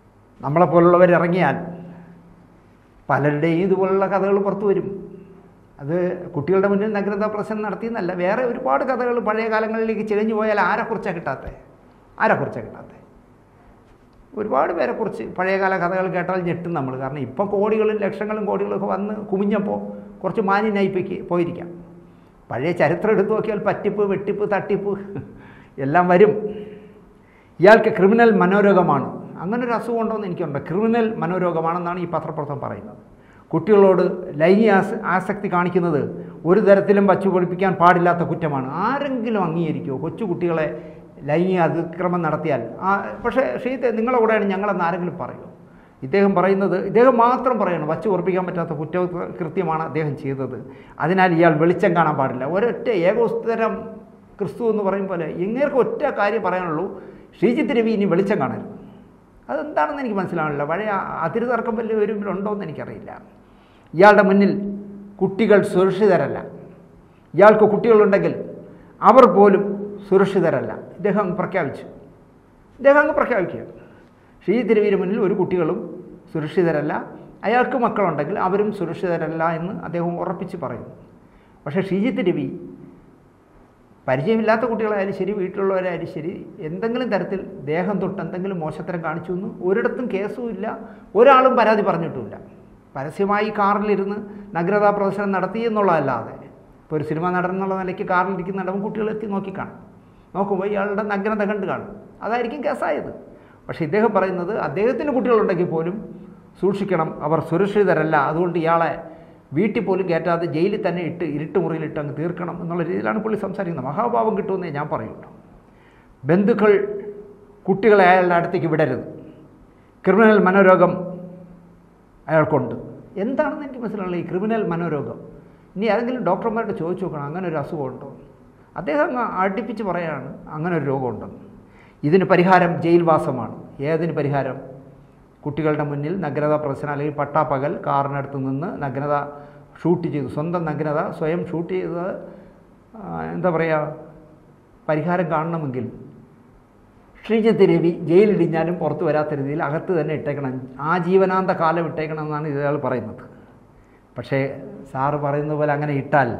നമ്മളെപ്പോലുള്ളവർ ഇറങ്ങിയാൽ പലരുടെയും ഇതുപോലുള്ള കഥകൾ പുറത്തു വരും അത് കുട്ടികളുടെ മുന്നിൽ നഗ്രത പ്രശ്നം നടത്തിയെന്നല്ല വേറെ ഒരുപാട് കഥകൾ പഴയ കാലങ്ങളിലേക്ക് ചെഴിഞ്ഞു പോയാൽ ആരെക്കുറിച്ചാണ് കിട്ടാത്തത് ആരെക്കുറിച്ചാണ് കിട്ടാത്തത് ഒരുപാട് പേരെക്കുറിച്ച് പഴയകാല കഥകൾ കേട്ടാൽ ഞെട്ടും നമ്മൾ കാരണം ഇപ്പോൾ കോടികളും ലക്ഷങ്ങളും കോടികളും ഒക്കെ വന്ന് കുമിഞ്ഞപ്പോൾ കുറച്ച് മാന്യനായി പോയി പോയിരിക്കാം പഴയ ചരിത്രം എടുത്തു നോക്കിയാൽ പറ്റിപ്പ് വെട്ടിപ്പ് തട്ടിപ്പ് എല്ലാം വരും ഇയാൾക്ക് ക്രിമിനൽ മനോരോഗമാണ് അങ്ങനെ ഒരു അസുഖം ഉണ്ടോ എന്ന് എനിക്കുണ്ട് ക്രിമിനൽ മനോരോഗമാണെന്നാണ് ഈ പത്രപ്രവർത്തനം പറയുന്നത് കുട്ടികളോട് ലൈംഗിക ആസ ആസക്തി കാണിക്കുന്നത് ഒരു തരത്തിലും വച്ചു പൊളിപ്പിക്കാൻ പാടില്ലാത്ത കുറ്റമാണ് ആരെങ്കിലും അംഗീകരിക്കുമോ കൊച്ചു കുട്ടികളെ ലൈംഗിക അതിക്രമം നടത്തിയാൽ ആ പക്ഷേ ഷീത്തെ നിങ്ങളുടെ കൂടെയാണ് ഞങ്ങളെന്ന് ആരെങ്കിലും പറയുമോ ഇദ്ദേഹം പറയുന്നത് ഇദ്ദേഹം മാത്രം പറയണം വച്ച് ഉറപ്പിക്കാൻ പറ്റാത്ത കുറ്റ കൃത്യമാണ് അദ്ദേഹം ചെയ്തത് അതിനാൽ ഇയാൾ വെളിച്ചം കാണാൻ പാടില്ല ഒരൊറ്റ ഏകോസ്തരം ക്രിസ്തു എന്ന് പറയും പോലെ ഇങ്ങേർക്ക് ഒറ്റ കാര്യം പറയാനുള്ളൂ ശ്രീജിത്ത് രവി ഇനി വെളിച്ചം കാണരുത് അതെന്താണെന്ന് എനിക്ക് മനസ്സിലാവില്ല പഴയ അതിര് തർക്കം വലിയ വരുമ്പോഴുണ്ടോ എന്ന് എനിക്കറിയില്ല ഇയാളുടെ മുന്നിൽ കുട്ടികൾ സുരക്ഷിതരല്ല ഇയാൾക്ക് കുട്ടികളുണ്ടെങ്കിൽ അവർ പോലും സുരക്ഷിതരല്ല ഇദ്ദേഹം അങ്ങ് പ്രഖ്യാപിച്ചു ഇദ്ദേഹം അങ്ങ് പ്രഖ്യാപിക്കുക ഷീ തിരുവിന് മുന്നിൽ ഒരു കുട്ടികളും സുരക്ഷിതരല്ല അയാൾക്ക് മക്കളുണ്ടെങ്കിൽ അവരും സുരക്ഷിതരല്ല എന്ന് അദ്ദേഹം ഉറപ്പിച്ച് പറയുന്നു പക്ഷേ ഷീജിത്ത് രവി പരിചയമില്ലാത്ത കുട്ടികളായാലും ശരി വീട്ടിലുള്ളവരായാലും ശരി എന്തെങ്കിലും തരത്തിൽ ദേഹം തൊട്ട് എന്തെങ്കിലും മോശത്തരം കാണിച്ചു എന്ന് ഒരിടത്തും കേസും ഇല്ല ഒരാളും പരാതി പറഞ്ഞിട്ടുമില്ല പരസ്യമായി കാറിലിരുന്ന് നഗ്രതാ പ്രദർശനം നടത്തി എന്നുള്ളതല്ലാതെ ഇപ്പോൾ ഒരു സിനിമ നടൻ എന്നുള്ള നിലയ്ക്ക് കാറിലിരിക്കുന്ന നടവും കുട്ടികൾ എത്തി നോക്കിക്കാണും നോക്കുമ്പോൾ ഇയാളുടെ നഗ്നത കണ്ട് കാണും അതായിരിക്കും കേസായത് പക്ഷേ ഇദ്ദേഹം പറയുന്നത് അദ്ദേഹത്തിന് കുട്ടികളുണ്ടെങ്കിൽ പോലും സൂക്ഷിക്കണം അവർ സുരക്ഷിതരല്ല അതുകൊണ്ട് ഇയാളെ വീട്ടിൽ പോലും കയറ്റാതെ ജയിലിൽ തന്നെ ഇട്ട് ഇരുട്ട് മുറിയിലിട്ട് അങ്ങ് തീർക്കണം എന്നുള്ള രീതിയിലാണ് പുള്ളി സംസാരിക്കുന്നത് മഹാഭാവം കിട്ടുമെന്നേ ഞാൻ പറയുള്ളൂ ബന്ധുക്കൾ കുട്ടികളെ അയാളുടെ അടുത്തേക്ക് വിടരുത് ക്രിമിനൽ മനോരോഗം അയാൾക്കുണ്ട് എന്താണെന്ന് എനിക്ക് മനസ്സിലാവില്ല ഈ ക്രിമിനൽ മനോരോഗം ഇനി ഏതെങ്കിലും ഡോക്ടർമാരോട് ചോദിച്ചു നോക്കണം അങ്ങനെ ഒരു അസുഖമുണ്ടോ അദ്ദേഹം അങ്ങ് അടുപ്പിച്ച് പറയാണ് അങ്ങനെ ഒരു രോഗമുണ്ടെന്ന് ഇതിന് പരിഹാരം ജയിൽവാസമാണ് ഏതിന് പരിഹാരം കുട്ടികളുടെ മുന്നിൽ നഗ്നത പ്രശ്നം അല്ലെങ്കിൽ പട്ടാപ്പകൽ കാറിനടുത്ത് നിന്ന് നഗ്നത ഷൂട്ട് ചെയ്തു സ്വന്തം നഗ്നത സ്വയം ഷൂട്ട് ചെയ്ത് ആ, എന്താ പറയുക പരിഹാരം കാണണമെങ്കിൽ ശ്രീജിത്ത് രവി ജയിലിടിഞ്ഞാലും പുറത്തു വരാത്ത രീതിയിൽ അകത്ത് തന്നെ ഇട്ടേക്കണം ആ ജീവനാന്ത കാലം ഇട്ടേക്കണം എന്നാണ് ഇയാൾ പറയുന്നത് പക്ഷേ സാറ് പറയുന്നത് പോലെ അങ്ങനെ ഇട്ടാൽ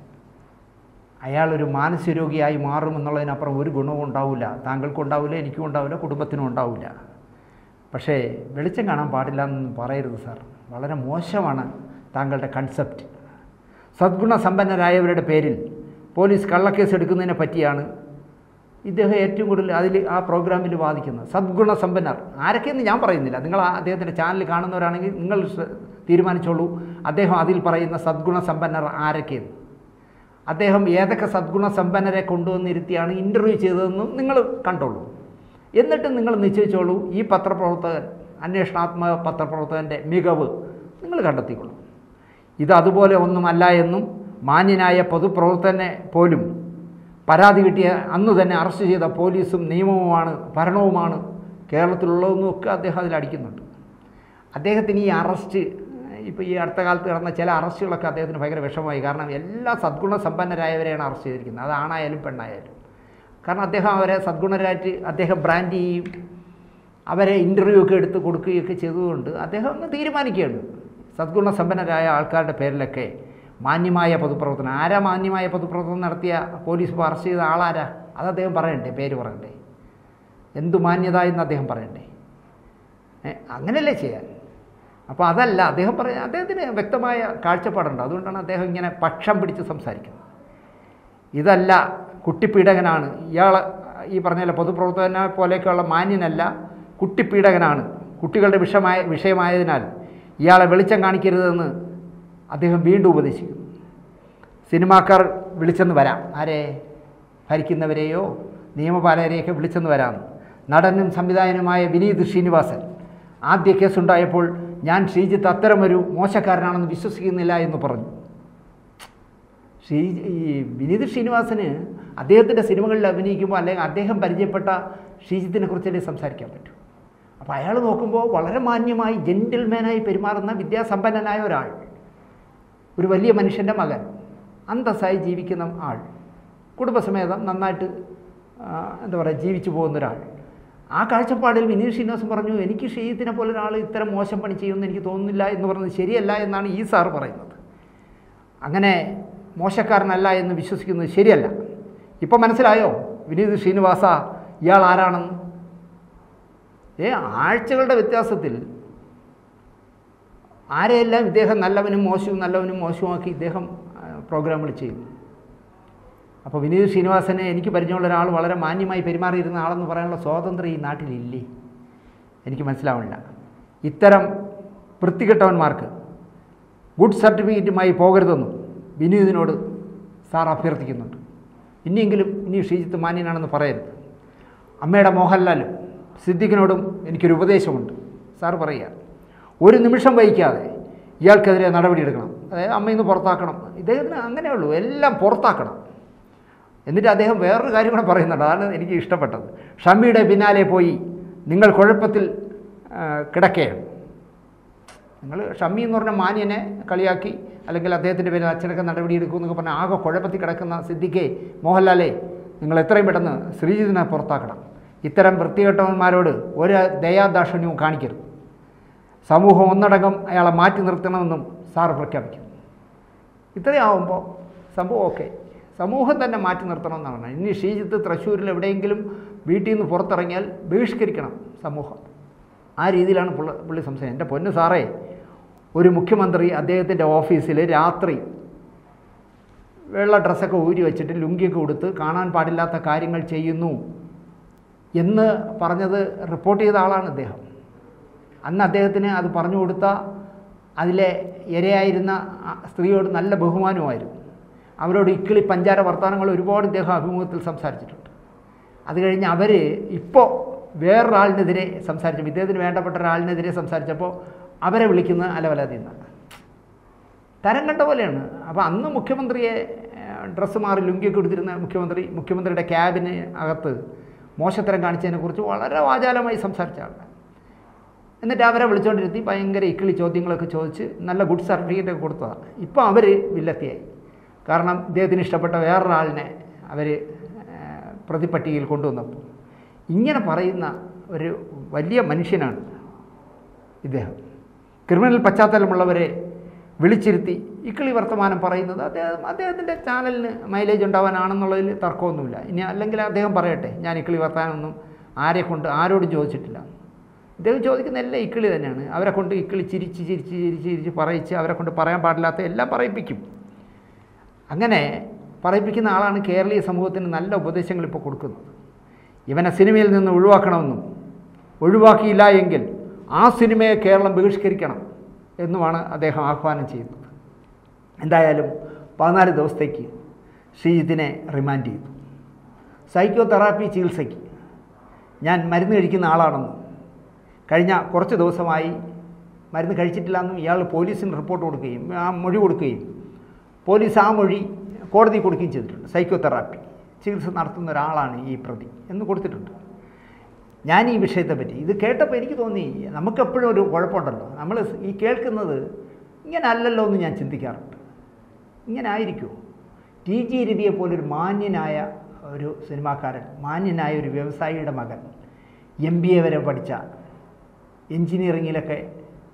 അയാളൊരു മാനസിക രോഗിയായി മാറുമെന്നുള്ളതിനപ്പുറം ഒരു ഗുണവും ഉണ്ടാവില്ല താങ്കൾക്കും ഉണ്ടാവില്ല എനിക്കും ഉണ്ടാവില്ല കുടുംബത്തിനും ഉണ്ടാവില്ല പക്ഷേ വെളിച്ചം കാണാൻ പാടില്ല എന്ന് പറയരുത് സാർ വളരെ മോശമാണ് താങ്കളുടെ കൺസെപ്റ്റ് സദ്ഗുണ സമ്പന്നരായവരുടെ പേരിൽ പോലീസ് കള്ളക്കേസ് എടുക്കുന്നതിനെ പറ്റിയാണ് ഇദ്ദേഹം ഏറ്റവും കൂടുതൽ അതിൽ ആ പ്രോഗ്രാമിൽ വാദിക്കുന്നത് സദ്ഗുണ സമ്പന്നർ ആരൊക്കെയെന്ന് ഞാൻ പറയുന്നില്ല നിങ്ങൾ ആ അദ്ദേഹത്തിൻ്റെ ചാനൽ കാണുന്നവരാണെങ്കിൽ നിങ്ങൾ ശ്ര- തീരുമാനിച്ചോളൂ അദ്ദേഹം അതിൽ പറയുന്ന സദ്ഗുണ സമ്പന്നർ ആരൊക്കെയെന്ന് അദ്ദേഹം ഏതൊക്കെ സദ്ഗുണ സമ്പന്നരെ കൊണ്ടുവന്നിരുത്തിയാണ് ഇൻ്റർവ്യൂ ചെയ്തതെന്നും നിങ്ങൾ കണ്ടോളൂ എന്നിട്ട് നിങ്ങൾ നിശ്ചയിച്ചോളൂ ഈ പത്രപ്രവർത്തകൻ അന്വേഷണാത്മക പത്രപ്രവർത്തകൻ്റെ മികവ് നിങ്ങൾ കണ്ടെത്തിക്കൊള്ളൂ ഇത് അതുപോലെ ഒന്നുമല്ല എന്നും മാന്യനായ പൊതുപ്രവർത്തകനെ പോലും പരാതി കിട്ടിയ അന്ന് തന്നെ അറസ്റ്റ് ചെയ്ത പോലീസും നിയമവുമാണ് ഭരണവുമാണ് കേരളത്തിലുള്ളതെന്നും ഒക്കെ അദ്ദേഹം അതിൽ അടിക്കുന്നുണ്ട് അദ്ദേഹത്തിന് ഈ അറസ്റ്റ് ഇപ്പോൾ ഈ അടുത്ത കാലത്ത് നടന്ന ചില അറസ്റ്റുകളൊക്കെ അദ്ദേഹത്തിന് ഭയങ്കര വിഷമമായി കാരണം എല്ലാ സദ്ഗുണ സമ്പന്നരായവരെയാണ് അറസ്റ്റ് ചെയ്തിരിക്കുന്നത് അത് ആണായാലും പെണ്ണായാലും കാരണം അദ്ദേഹം അവരെ സദ്ഗുണരായിട്ട് അദ്ദേഹം ബ്രാൻഡ് ചെയ്യും അവരെ ഇൻ്റർവ്യൂ ഒക്കെ എടുത്ത് കൊടുക്കുകയൊക്കെ ചെയ്തതുകൊണ്ട് അദ്ദേഹം അങ്ങ് തീരുമാനിക്കുകയാണ് സദ്ഗുണ സമ്പന്നരായ ആൾക്കാരുടെ പേരിലൊക്കെ മാന്യമായ പൊതുപ്രവർത്തനം ആരാ മാന്യമായ പൊതുപ്രവർത്തനം നടത്തിയ പോലീസ് ഇപ്പോൾ അറസ്റ്റ് ചെയ്ത ആളാരാ അത് അദ്ദേഹം പറയണ്ടേ പേര് പറയണ്ടേ എന്തു മാന്യത എന്ന് അദ്ദേഹം പറയണ്ടേ ഏ, അങ്ങനെയല്ലേ ചെയ്യാൻ അപ്പോൾ അതല്ല അദ്ദേഹം പറയാൻ അദ്ദേഹത്തിന് വ്യക്തമായ കാഴ്ചപ്പാടുണ്ട് അതുകൊണ്ടാണ് അദ്ദേഹം ഇങ്ങനെ പക്ഷം പിടിച്ച് സംസാരിക്കുന്നത് ഇതല്ല കുട്ടിപ്പീഡകനാണ് ഇയാൾ ഈ പറഞ്ഞ പോലെ പൊതുപ്രവർത്തകനെ പോലെയൊക്കെയുള്ള മാന്യനല്ല കുട്ടിപ്പീഡകനാണ് കുട്ടികളുടെ വിഷമായ വിഷയമായതിനാൽ ഇയാളെ വെളിച്ചം കാണിക്കരുതെന്ന് അദ്ദേഹം വീണ്ടും ഉപദേശിക്കുന്നു സിനിമാക്കാർ വിളിച്ചെന്ന് വരാം ആരെ ഭരിക്കുന്നവരെയോ നിയമപാലകരെയൊക്കെ വിളിച്ചെന്ന് വരാം നടനും സംവിധായകനുമായ വിനീത് ശ്രീനിവാസൻ ആദ്യ കേസുണ്ടായപ്പോൾ ഞാൻ ശ്രീജിത്ത് അത്തരമൊരു മോശക്കാരനാണെന്ന് വിശ്വസിക്കുന്നില്ല എന്ന് പറഞ്ഞു ശ്രീ ഈ വിനീത് ശ്രീനിവാസന് അദ്ദേഹത്തിൻ്റെ സിനിമകളിൽ അഭിനയിക്കുമ്പോൾ അല്ലെങ്കിൽ അദ്ദേഹം പരിചയപ്പെട്ട ശ്രീജിത്തിനെ കുറിച്ചല്ലേ സംസാരിക്കാൻ പറ്റൂ അപ്പോൾ അയാൾ നോക്കുമ്പോൾ വളരെ മാന്യമായി ജെൻറ്റിൽമാനായി പെരുമാറുന്ന വിദ്യാസമ്പന്നനായ ഒരാൾ ഒരു വലിയ മനുഷ്യൻ്റെ മകൻ അന്തസ്സായി ജീവിക്കുന്ന ആൾ കുടുംബസമേതം നന്നായിട്ട് ആ, എന്താ പറയുക ജീവിച്ചു പോകുന്ന ഒരാൾ ആ കാഴ്ചപ്പാടിൽ വിനീത് ശ്രീനിവാസൻ പറഞ്ഞു എനിക്ക് ഷെയ്ത്തിനെ പോലെ ഒരാൾ ഇത്തരം മോശം പണി ചെയ്യുമെന്ന് എനിക്ക് തോന്നുന്നില്ല എന്ന് പറഞ്ഞത് ശരിയല്ല എന്നാണ് ഈ സാറ് പറയുന്നത് അങ്ങനെ മോശക്കാരനല്ല എന്ന് വിശ്വസിക്കുന്നത് ശരിയല്ല ഇപ്പം മനസ്സിലായോ വിനീത് ശ്രീനിവാസ ഇയാൾ ആരാണെന്ന് ഏ ആഴ്ചകളുടെ വ്യത്യാസത്തിൽ ആരെയെല്ലാം ഇദ്ദേഹം നല്ലവനും മോശവും നല്ലവനും മോശവുമാക്കി ഇദ്ദേഹം പ്രോഗ്രാമുകൾ ചെയ്തു അപ്പോൾ വിനീത് ശ്രീനിവാസനെ എനിക്ക് പരിചയമുള്ള ഒരാൾ വളരെ മാന്യമായി പെരുമാറിയിരുന്ന ആളെന്ന് പറയാനുള്ള സ്വാതന്ത്ര്യം ഈ നാട്ടിലില്ലേ എനിക്ക് മനസ്സിലാവണില്ല ഇത്തരം വൃത്തികെട്ടവന്മാർക്ക് ഗുഡ് സർട്ടിഫിക്കറ്റുമായി പോകരുതെന്നും വിനീതിനോട് സാർ അഭ്യർത്ഥിക്കുന്നുണ്ട് ഇനിയെങ്കിലും ഇനി ഷീജിത്ത് മാന്യനാണെന്ന് പറയരുത് അമ്മയുടെ മോഹൻലാലും സിദ്ദിഖിനോടും എനിക്കൊരു ഉപദേശമുണ്ട് സാർ പറയുക ഒരു നിമിഷം വൈകാതെ ഇയാൾക്കെതിരെ നടപടിയെടുക്കണം അതായത് അമ്മയിൽ നിന്ന് പുറത്താക്കണം ഇദ്ദേഹത്തിന് അങ്ങനെയുള്ളൂ എല്ലാം പുറത്താക്കണം എന്നിട്ട് അദ്ദേഹം വേറൊരു കാര്യം കൂടെ പറയുന്നുണ്ട് അതാണ് എനിക്ക് ഇഷ്ടപ്പെട്ടത് ഷമ്മിയുടെ പിന്നാലെ പോയി നിങ്ങൾ കുഴപ്പത്തിൽ ആ, കിടക്കുകയാണ് നിങ്ങൾ ഷമ്മി എന്ന് പറഞ്ഞ മാന്യനെ കളിയാക്കി അല്ലെങ്കിൽ അദ്ദേഹത്തിൻ്റെ പേരിൽ അച്ചടക്ക നടപടി എടുക്കുമെന്നൊക്കെ പറഞ്ഞാൽ ആകെ കുഴപ്പത്തിൽ കിടക്കുന്ന സിദ്ദിഖെ മോഹൻലാലെ നിങ്ങൾ എത്രയും പെട്ടെന്ന് ശ്രീജിത്തിനെ പുറത്താക്കണം ഇത്തരം വൃത്തികെട്ടവന്മാരോട് ഒരു ദയാദാക്ഷിണ്യവും കാണിക്കരുത് സമൂഹം ഒന്നടങ്കം അയാളെ മാറ്റി നിർത്തണമെന്നും സാറ് പ്രഖ്യാപിക്കുന്നു ഇത്രയാവുമ്പോൾ സംഭവം ഓക്കെ സമൂഹം തന്നെ മാറ്റി നിർത്തണമെന്നാണ് ഇനി ഷീജിത്ത് തൃശ്ശൂരിൽ എവിടെയെങ്കിലും വീട്ടിൽ നിന്ന് പുറത്തിറങ്ങിയാൽ ബഹിഷ്കരിക്കണം സമൂഹം ആ രീതിയിലാണ് പുള്ള പുള്ളി സംസാരിക്കുന്നത് എൻ്റെ പൊന്ന് സാറേ ഒരു മുഖ്യമന്ത്രി അദ്ദേഹത്തിൻ്റെ ഓഫീസിൽ രാത്രി വെള്ള ഡ്രസ്സൊക്കെ ഊരി വെച്ചിട്ട് ലുങ്കിയൊക്കെ കൊടുത്ത് കാണാൻ പാടില്ലാത്ത കാര്യങ്ങൾ ചെയ്യുന്നു എന്ന് പറഞ്ഞത് റിപ്പോർട്ട് ചെയ്ത ആളാണ് അദ്ദേഹം അന്ന് അദ്ദേഹത്തിന് അത് പറഞ്ഞു കൊടുത്ത അതിലെ ഇരയായിരുന്ന ആ സ്ത്രീയോട് നല്ല ബഹുമാനമായിരുന്നു അവരോട് ഇക്കിളി പഞ്ചാര വർത്തമാനങ്ങൾ ഒരുപാട് ഇദ്ദേഹം അഭിമുഖത്തിൽ സംസാരിച്ചിട്ടുണ്ട് അത് കഴിഞ്ഞ് അവർ ഇപ്പോൾ വേറൊരാളിനെതിരെ സംസാരിച്ചു ഇദ്ദേഹത്തിന് വേണ്ടപ്പെട്ട ഒരാളിനെതിരെ സംസാരിച്ചപ്പോൾ അവരെ വിളിക്കുന്ന അലവലാതി എന്നാണ് തരം കണ്ട പോലെയാണ് അപ്പോൾ അന്ന് മുഖ്യമന്ത്രിയെ ഡ്രസ്സ് മാറി ലുങ്കിയൊക്കെ എടുത്തിരുന്ന മുഖ്യമന്ത്രി മുഖ്യമന്ത്രിയുടെ ക്യാബിന് അകത്ത് മോശത്തരം കാണിച്ചതിനെക്കുറിച്ച് വളരെ വാചാലമായി സംസാരിച്ച ആളാണ് എന്നിട്ട് അവരെ വിളിച്ചുകൊണ്ടിരുത്തി ഭയങ്കര ഇക്കിളി ചോദ്യങ്ങളൊക്കെ ചോദിച്ച് നല്ല ഗുഡ് സർട്ടിഫിക്കറ്റ് ഒക്കെ കൊടുത്തതാണ് ഇപ്പോൾ അവർ വില്ലത്തിയായി കാരണം ഇദ്ദേഹത്തിന് ഇഷ്ടപ്പെട്ട വേറൊരാളിനെ അവർ പ്രതിപട്ടികയിൽ കൊണ്ടുവന്നപ്പോൾ ഇങ്ങനെ പറയുന്ന ഒരു വലിയ മനുഷ്യനാണ് ഇദ്ദേഹം ക്രിമിനൽ പശ്ചാത്തലമുള്ളവരെ വിളിച്ചിരുത്തി ഇക്കിളി വർത്തമാനം പറയുന്നത് അദ്ദേഹം അദ്ദേഹത്തിൻ്റെ ചാനലിന് മൈലേജ് ഉണ്ടാവാനാണെന്നുള്ളതിൽ തർക്കമൊന്നുമില്ല ഇനി അല്ലെങ്കിൽ അദ്ദേഹം പറയട്ടെ ഞാൻ ഇക്കിളി വർത്തമാനമൊന്നും ആരെ കൊണ്ട് ആരോടും ചോദിച്ചിട്ടില്ല ഇദ്ദേഹം ചോദിക്കുന്ന എല്ലാം ഇക്കിളി തന്നെയാണ് അവരെ കൊണ്ട് ഇക്കിളി ചിരിച്ച് ചിരിച്ച് ചിരിച്ച് ചിരിച്ച് പറയിച്ച് അവരെ കൊണ്ട് പറയാൻ പാടില്ലാത്ത എല്ലാം പറയിപ്പിക്കും അങ്ങനെ പറയിപ്പിക്കുന്ന ആളാണ് കേരളീയ സമൂഹത്തിന് നല്ല ഉപദേശങ്ങൾ ഇപ്പോൾ കൊടുക്കുന്നത് ഇവനെ സിനിമയിൽ നിന്ന് ഒഴിവാക്കണമെന്നും ഒഴിവാക്കിയില്ല എങ്കിൽ ആ സിനിമയെ കേരളം ബഹിഷ്കരിക്കണം എന്നുമാണ് അദ്ദേഹം ആഹ്വാനം ചെയ്യുന്നത് എന്തായാലും പതിനാല് ദിവസത്തേക്ക് ശ്രീജിത്തിനെ റിമാൻഡ് ചെയ്തു സൈക്കോ തെറാപ്പി ചികിത്സയ്ക്ക് ഞാൻ മരുന്ന് കഴിക്കുന്ന ആളാണെന്നും കഴിഞ്ഞ കുറച്ച് ദിവസമായി മരുന്ന് കഴിച്ചിട്ടില്ല എന്നും ഇയാൾ പോലീസിന് റിപ്പോർട്ട് കൊടുക്കുകയും ആ മൊഴി കൊടുക്കുകയും പോലീസ് ആ മൊഴി കോടതി കൊടുക്കുകയും ചെയ്തിട്ടുണ്ട് സൈക്കോ തെറാപ്പി ചികിത്സ നടത്തുന്ന ഒരാളാണ് ഈ പ്രതി എന്ന് കൊടുത്തിട്ടുണ്ട് ഞാൻ ഈ വിഷയത്തെപ്പറ്റി ഇത് കേട്ടപ്പോൾ എനിക്ക് തോന്നി നമുക്കെപ്പോഴും ഒരു കുഴപ്പമുണ്ടല്ലോ നമ്മൾ ഈ കേൾക്കുന്നത് ഇങ്ങനെ അല്ലല്ലോ എന്ന് ഞാൻ ചിന്തിക്കാറുണ്ട് ഇങ്ങനെ ആയിരിക്കുമോ ടി ജി രവിയെ പോലൊരു മാന്യനായ ഒരു സിനിമാക്കാരൻ മാന്യനായ ഒരു വ്യവസായിയുടെ മകൻ എം ബി എ വരെ പഠിച്ച എൻജിനീയറിങ്ങിലൊക്കെ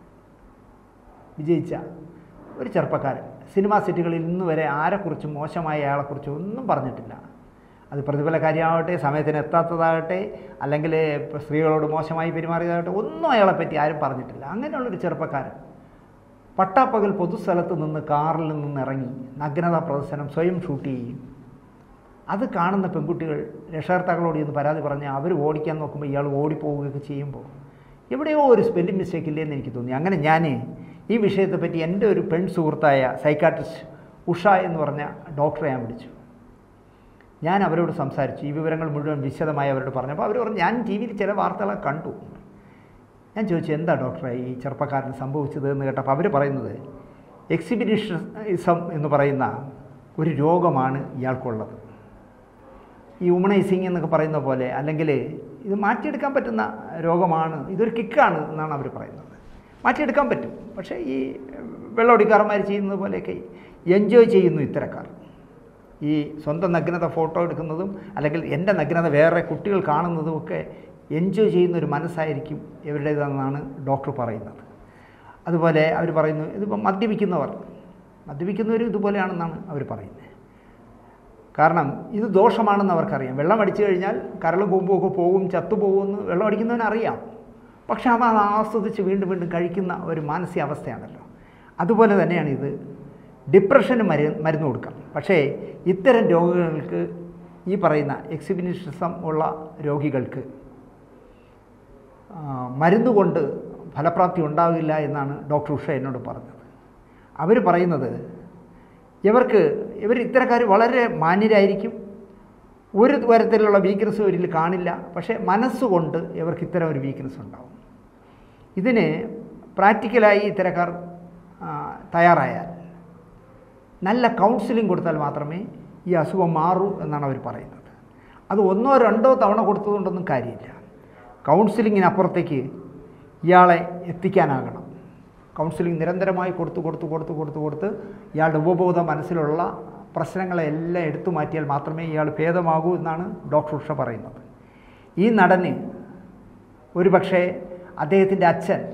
വിജയിച്ച ഒരു ചെറുപ്പക്കാരൻ സിനിമാ സെറ്റുകളിൽ ഇന്ന് വരെ ആരെക്കുറിച്ചും മോശമായ അയാളെക്കുറിച്ചും ഒന്നും പറഞ്ഞിട്ടില്ല അത് പ്രതിഫലക്കാരിയാവട്ടെ സമയത്തിന് എത്താത്തതാകട്ടെ അല്ലെങ്കിൽ സ്ത്രീകളോട് മോശമായി പെരുമാറിയതാകട്ടെ ഒന്നും അയാളെപ്പറ്റി ആരും പറഞ്ഞിട്ടില്ല അങ്ങനെയുള്ളൊരു ചെറുപ്പക്കാരൻ പട്ടാപ്പകൽ പൊതുസ്ഥലത്ത് നിന്ന് കാറിൽ നിന്ന് ഇറങ്ങി നഗ്നതാ പ്രദർശനം സ്വയം ഷൂട്ട് ചെയ്യും അത് കാണുന്ന പെൺകുട്ടികൾ രക്ഷകർത്താക്കളോട് ഇന്ന് പരാതി പറഞ്ഞ് അവർ ഓടിക്കാൻ നോക്കുമ്പോൾ ഇയാൾ ഓടിപ്പോവുകയൊക്കെ ചെയ്യുമ്പോൾ എവിടെയോ ഒരു സ്പെല്ലിംഗ് മിസ്റ്റേക്ക് ഇല്ലെന്ന് എനിക്ക് തോന്നി അങ്ങനെ ഞാൻ ഈ വിഷയത്തെപ്പറ്റി എൻ്റെ ഒരു പെൺ സുഹൃത്തായ സൈക്കാട്രിസ്റ്റ് ഉഷ എന്ന് പറഞ്ഞ ഡോക്ടറെ ഞാൻ വിളിച്ചു ഞാൻ അവരോട് സംസാരിച്ചു ഈ വിവരങ്ങൾ മുഴുവൻ വിശദമായി അവരോട് പറഞ്ഞപ്പോൾ അവർ പറഞ്ഞു ഞാൻ ടി വിയിൽ ചില വാർത്തകളൊക്കെ കണ്ടു ഞാൻ ചോദിച്ചു എന്താ ഡോക്ടറെ ഈ ചെറുപ്പക്കാരന് സംഭവിച്ചത് എന്ന് കേട്ടപ്പോൾ അവർ പറയുന്നത് എക്സിബിനിഷനിസം എന്ന് പറയുന്ന ഒരു രോഗമാണ് ഇയാൾക്കുള്ളത് ഈ വുമണൈസിങ് എന്നൊക്കെ പറയുന്ന പോലെ അല്ലെങ്കിൽ ഇത് മാറ്റിയെടുക്കാൻ പറ്റുന്ന രോഗമാണ് ഇതൊരു കിക്കാണ് എന്നാണ് അവർ പറയുന്നത് മാറ്റിയെടുക്കാൻ പറ്റും പക്ഷേ ഈ വെള്ളമൊടിക്കാരന്മാർ ചെയ്യുന്നത് പോലെയൊക്കെ എൻജോയ് ചെയ്യുന്നു ഇത്തരക്കാർ ഈ സ്വന്തം നഗ്നത ഫോട്ടോ എടുക്കുന്നതും അല്ലെങ്കിൽ എൻ്റെ നഗ്നത വേറെ കുട്ടികൾ കാണുന്നതും ഒക്കെ എൻജോയ് ചെയ്യുന്ന ഒരു മനസ്സായിരിക്കും ഇവരുടേതെന്നാണ് ഡോക്ടർ പറയുന്നത് അതുപോലെ അവർ പറയുന്നു ഇതിപ്പോൾ മദ്യപിക്കുന്നവർ മദ്യപിക്കുന്നവരും ഇതുപോലെയാണെന്നാണ് അവർ പറയുന്നത് കാരണം ഇത് ദോഷമാണെന്ന് അവർക്കറിയാം വെള്ളം അടിച്ചു കഴിഞ്ഞാൽ കരളും കൊമ്പും ഒക്കെ പോകും ചത്തുപോകുമെന്ന് വെള്ളം അടിക്കുന്നവനറിയാം പക്ഷെ അവൻ അത് ആസ്വദിച്ച് വീണ്ടും വീണ്ടും കഴിക്കുന്ന ഒരു മാനസികാവസ്ഥയാണല്ലോ അതുപോലെ തന്നെയാണ് ഇത് ഡിപ്രഷന് മരു മരുന്ന് കൊടുക്കാം പക്ഷേ ഇത്തരം രോഗികൾക്ക് ഈ പറയുന്ന എക്സിബിനിഷിസം ഉള്ള രോഗികൾക്ക് ആ, മരുന്ന് കൊണ്ട് ഫലപ്രാപ്തി ഉണ്ടാകില്ല എന്നാണ് ഡോക്ടർ ഉഷ എന്നോട് പറഞ്ഞത് അവർ പറയുന്നത് ഇവർക്ക് ഇവർ ഇത്തരക്കാർ വളരെ മാന്യരായിരിക്കും ഒരു തരത്തിലുള്ള വീക്ക്നസ് ഇവരിൽ കാണില്ല പക്ഷേ മനസ്സുകൊണ്ട് ഇവർക്ക് ഇത്തരം ഒരു വീക്ക്നസ് ഉണ്ടാവും ഇതിന് പ്രാക്ടിക്കലായി ഇത്തരക്കാർ ആ, തയ്യാറായാൽ നല്ല കൗൺസിലിംഗ് കൊടുത്താൽ മാത്രമേ ഈ അസുഖം മാറൂ എന്നാണ് അവർ പറയുന്നത് അത് ഒന്നോ രണ്ടോ തവണ കൊടുത്തതുകൊണ്ടൊന്നും കാര്യമില്ല കൗൺസിലിങ്ങിനപ്പുറത്തേക്ക് ഇയാളെ എത്തിക്കാനാകണം കൗൺസിലിംഗ് നിരന്തരമായി കൊടുത്ത് കൊടുത്ത് കൊടുത്ത് കൊടുത്ത് കൊടുത്ത് ഇയാളുടെ ഉപബോധ മനസ്സിലുള്ള പ്രശ്നങ്ങളെല്ലാം എടുത്തു മാറ്റിയാൽ മാത്രമേ ഇയാൾ ഭേദമാകൂ എന്നാണ് ഡോക്ടർ ഉഷ പറയുന്നത് ഈ നടന് ഒരുപക്ഷെ അദ്ദേഹത്തിൻ്റെ അച്ഛൻ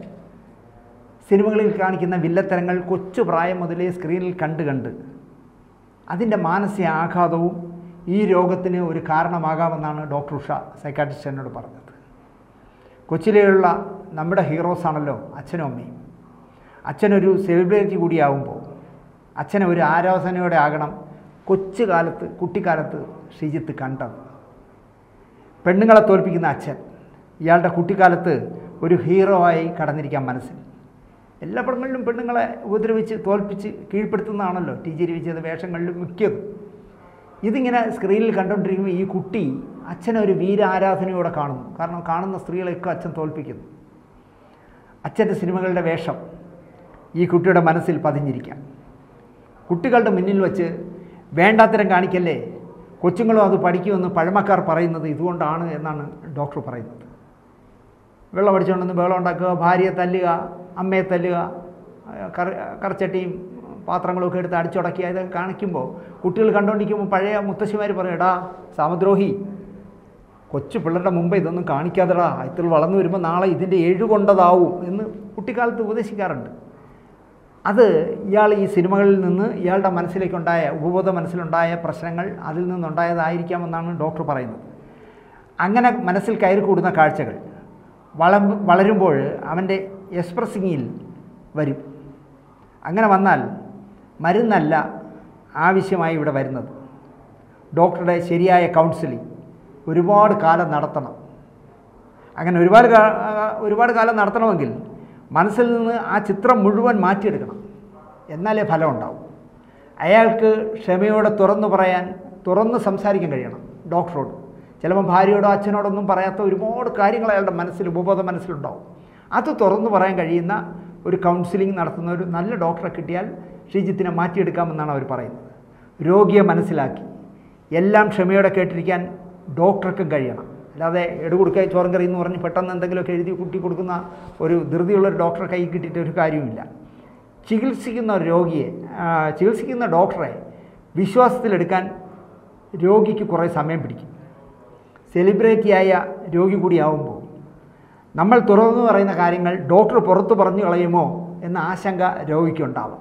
സിനിമകളിൽ കാണിക്കുന്ന വില്ലത്തരങ്ങൾ കൊച്ചു പ്രായം മുതലേ സ്ക്രീനിൽ കണ്ട് കണ്ട് അതിൻ്റെ മാനസിക ആഘാതവും ഈ രോഗത്തിന് ഒരു കാരണമാകാമെന്നാണ് ഡോക്ടർ ഉഷ സൈക്കാട്രിസ്റ്റ് എന്നോട് പറഞ്ഞത് കൊച്ചിലെയുള്ള നമ്മുടെ ഹീറോസാണല്ലോ അച്ഛനും അമ്മയും അച്ഛനൊരു സെലിബ്രിറ്റി കൂടിയാവുമ്പോൾ അച്ഛനെ ഒരു ആരാധനയോടെ ആകണം കൊച്ചു കാലത്ത് കുട്ടിക്കാലത്ത് ശ്രീജിത്ത് കണ്ടത് പെണ്ണുങ്ങളെ തോൽപ്പിക്കുന്ന അച്ഛൻ ഇയാളുടെ കുട്ടിക്കാലത്ത് ഒരു ഹീറോ ആയി കടന്നിരിക്കാൻ മനസ്സിൽ എല്ലാ പടങ്ങളിലും പെണ്ണുങ്ങളെ ഉപദ്രവിച്ച് തോൽപ്പിച്ച് കീഴ്പ്പെടുത്തുന്നതാണല്ലോ ടി ജി രവിച്ചത് വേഷങ്ങളിലും മിക്കതും ഇതിങ്ങനെ സ്ക്രീനിൽ കണ്ടുകൊണ്ടിരിക്കുമ്പോൾ ഈ കുട്ടി അച്ഛനെ ഒരു വീരാരാധനയോടെ കാണുന്നു കാരണം കാണുന്ന സ്ത്രീകളെയൊക്കെ അച്ഛൻ തോൽപ്പിക്കുന്നു അച്ഛൻ്റെ സിനിമകളുടെ വേഷം ഈ കുട്ടിയുടെ മനസ്സിൽ പതിഞ്ഞിരിക്കാം കുട്ടികളുടെ മുന്നിൽ വെച്ച് വേണ്ടാത്തരം കാണിക്കല്ലേ കൊച്ചുങ്ങളും അത് പഠിക്കുമെന്ന് പഴമക്കാർ പറയുന്നത് ഇതുകൊണ്ടാണ് എന്നാണ് ഡോക്ടർ പറയുന്നത് വെള്ളം അടിച്ചുകൊണ്ടെന്ന് ബഹളം ഉണ്ടാക്കുക ഭാര്യയെ തല്ലുക അമ്മയെ തല്ലുക കറ കറച്ചട്ടിയും പാത്രങ്ങളൊക്കെ എടുത്ത് അടിച്ചുടക്കുക ഇതൊക്കെ കാണിക്കുമ്പോൾ കുട്ടികൾ കണ്ടുകൊണ്ടിരിക്കുമ്പോൾ പഴയ മുത്തശ്ശിമാർ പറയും എടാ സാമദ്രോഹി കൊച്ചു പിള്ളേരുടെ മുമ്പ് ഇതൊന്നും കാണിക്കാതെടാ ഇത്ര വളർന്നു വരുമ്പോൾ നാളെ ഇതിൻ്റെ എഴുകൊണ്ടതാവും എന്ന് കുട്ടിക്കാലത്ത് ഉപദേശിക്കാറുണ്ട് അത് ഇയാൾ ഈ സിനിമകളിൽ നിന്ന് ഇയാളുടെ മനസ്സിലേക്കുണ്ടായ ഉപബോധ മനസ്സിലുണ്ടായ പ്രശ്നങ്ങൾ അതിൽ നിന്നുണ്ടായതായിരിക്കാമെന്നാണ് ഡോക്ടർ പറയുന്നത് അങ്ങനെ മനസ്സിൽ കയറി കൂടുന്ന കാഴ്ചകൾ വളം വളരുമ്പോൾ അവൻ്റെ എക്സ്പ്രസിങ്ങിൽ വരും അങ്ങനെ വന്നാൽ മരുന്നല്ല ആവശ്യമായി ഇവിടെ വരുന്നത് ഡോക്ടറുടെ ശരിയായ കൗൺസിലിംഗ് ഒരുപാട് കാലം നടത്തണം അങ്ങനെ ഒരുപാട് കാ- ഒരുപാട് കാലം നടത്തണമെങ്കിൽ മനസ്സിൽ നിന്ന് ആ ചിത്രം മുഴുവൻ മാറ്റിയെടുക്കണം എന്നാലേ ഫലം ഉണ്ടാവും അയാൾക്ക് ക്ഷമയോടെ തുറന്നു പറയാൻ തുറന്ന് സംസാരിക്കാൻ കഴിയണം ഡോക്ടറോട് ചിലപ്പോൾ ഭാര്യയോടോ അച്ഛനോടൊന്നും പറയാത്ത ഒരുപാട് കാര്യങ്ങൾ അയാളുടെ മനസ്സിൽ ഉപബോധ മനസ്സിലുണ്ടാവും അത് തുറന്നു പറയാൻ കഴിയുന്ന ഒരു കൗൺസിലിംഗ് നടത്തുന്ന ഒരു നല്ല ഡോക്ടറെ കിട്ടിയാൽ ശ്രീജിത്തിനെ മാറ്റിയെടുക്കാമെന്നാണ് അവർ പറയുന്നത് രോഗിയെ മനസ്സിലാക്കി എല്ലാം ക്ഷമയോടെ കേട്ടിരിക്കാൻ ഡോക്ടർക്കും കഴിയണം അല്ലാതെ എടുകൊടുക്കുക ചോറും കറി എന്ന് പറഞ്ഞ് പെട്ടെന്ന് എന്തെങ്കിലുമൊക്കെ എഴുതി കുട്ടി കൊടുക്കുന്ന ഒരു ധൃതിയുള്ള ഒരു ഡോക്ടറെ കൈ കിട്ടിയിട്ട് ഒരു കാര്യവുമില്ല ചികിത്സിക്കുന്ന ഒരു രോഗിയെ ആ, ചികിത്സിക്കുന്ന ഡോക്ടറെ വിശ്വാസത്തിലെടുക്കാൻ രോഗിക്ക് കുറേ സമയം പിടിക്കും സെലിബ്രിറ്റിയായ രോഗി കൂടിയാവുമ്പോൾ നമ്മൾ തുറന്നു പറയുന്ന കാര്യങ്ങൾ ഡോക്ടർ പുറത്തു പറഞ്ഞു കളയുമോ എന്ന ആശങ്ക രോഗിക്കുണ്ടാവാം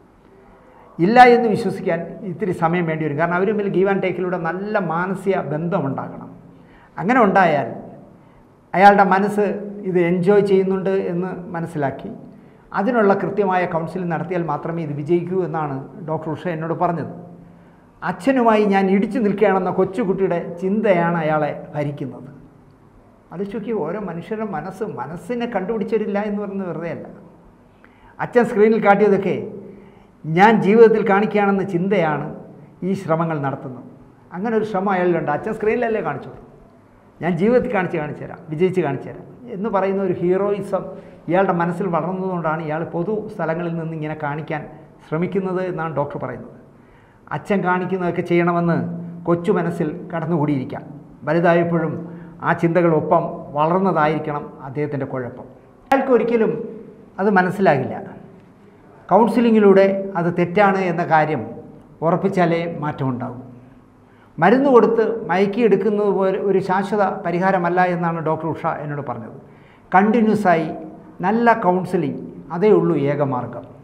ഇല്ല എന്ന് വിശ്വസിക്കാൻ ഇത്തിരി സമയം വേണ്ടി വരും കാരണം അവർ തമ്മിൽ ഗീവ് ആൻഡ് ടേക്കിലൂടെ നല്ല മാനസിക ബന്ധമുണ്ടാകണം അങ്ങനെ ഉണ്ടായാൽ അയാളുടെ മനസ്സ് ഇത് എൻജോയ് ചെയ്യുന്നുണ്ട് എന്ന് മനസ്സിലാക്കി അതിനുള്ള കൃത്യമായ കൗൺസിലിംഗ് നടത്തിയാൽ മാത്രമേ ഇത് വിജയിക്കൂ എന്നാണ് ഡോക്ടർ ഉഷ എന്നോട് പറഞ്ഞത് അച്ഛനുമായി ഞാൻ ഇടിച്ചു നിൽക്കുകയാണെന്ന കൊച്ചുകുട്ടിയുടെ ചിന്തയാണ് അയാളെ ഭരിക്കുന്നത് ആലോചിച്ച് ഓരോ മനുഷ്യരുടെ മനസ്സ് മനസ്സിനെ കണ്ടുപിടിച്ചവരില്ല എന്ന് പറയുന്നത് വെറുതെ അല്ല അച്ഛൻ സ്ക്രീനിൽ കാട്ടിയതൊക്കെ ഞാൻ ജീവിതത്തിൽ കാണിക്കുകയാണെന്ന ചിന്തയാണ് ഈ ശ്രമങ്ങൾ നടത്തുന്നത് അങ്ങനെ ഒരു ശ്രമം അയാളിലുണ്ട് അച്ഛൻ സ്ക്രീനിലല്ലേ കാണിച്ചോളൂ ഞാൻ ജീവിതത്തിൽ കാണിച്ച് കാണിച്ചു തരാം വിജയിച്ച് കാണിച്ചു തരാം എന്ന് പറയുന്ന ഒരു ഹീറോയിസം ഇയാളുടെ മനസ്സിൽ വളർന്നതുകൊണ്ടാണ് ഇയാൾ പൊതു സ്ഥലങ്ങളിൽ നിന്ന് ഇങ്ങനെ കാണിക്കാൻ ശ്രമിക്കുന്നത് എന്നാണ് ഡോക്ടർ പറയുന്നത് അച്ഛൻ കാണിക്കുന്നതൊക്കെ ചെയ്യണമെന്ന് കൊച്ചു മനസ്സിൽ കടന്നുകൂടിയിരിക്കാം വലുതായപ്പോഴും ആ ചിന്തകൾ ഒപ്പം വളർന്നതായിരിക്കണം അദ്ദേഹത്തിൻ്റെ കുഴപ്പം അയാൾക്ക് ഒരിക്കലും അത് മനസ്സിലാകില്ല കൗൺസിലിങ്ങിലൂടെ അത് തെറ്റാണ് എന്ന കാര്യം ഉറപ്പിച്ചാലേ മാറ്റമുണ്ടാകും മരുന്ന് കൊടുത്ത് മയക്കിയെടുക്കുന്നത് പോലെ ഒരു ശാശ്വത പരിഹാരമല്ല എന്നാണ് ഡോക്ടർ ഉഷ എന്നോട് പറഞ്ഞത് കണ്ടിന്യൂസായി നല്ല കൗൺസിലിംഗ് അതേ ഉള്ളൂ ഏകമാർഗം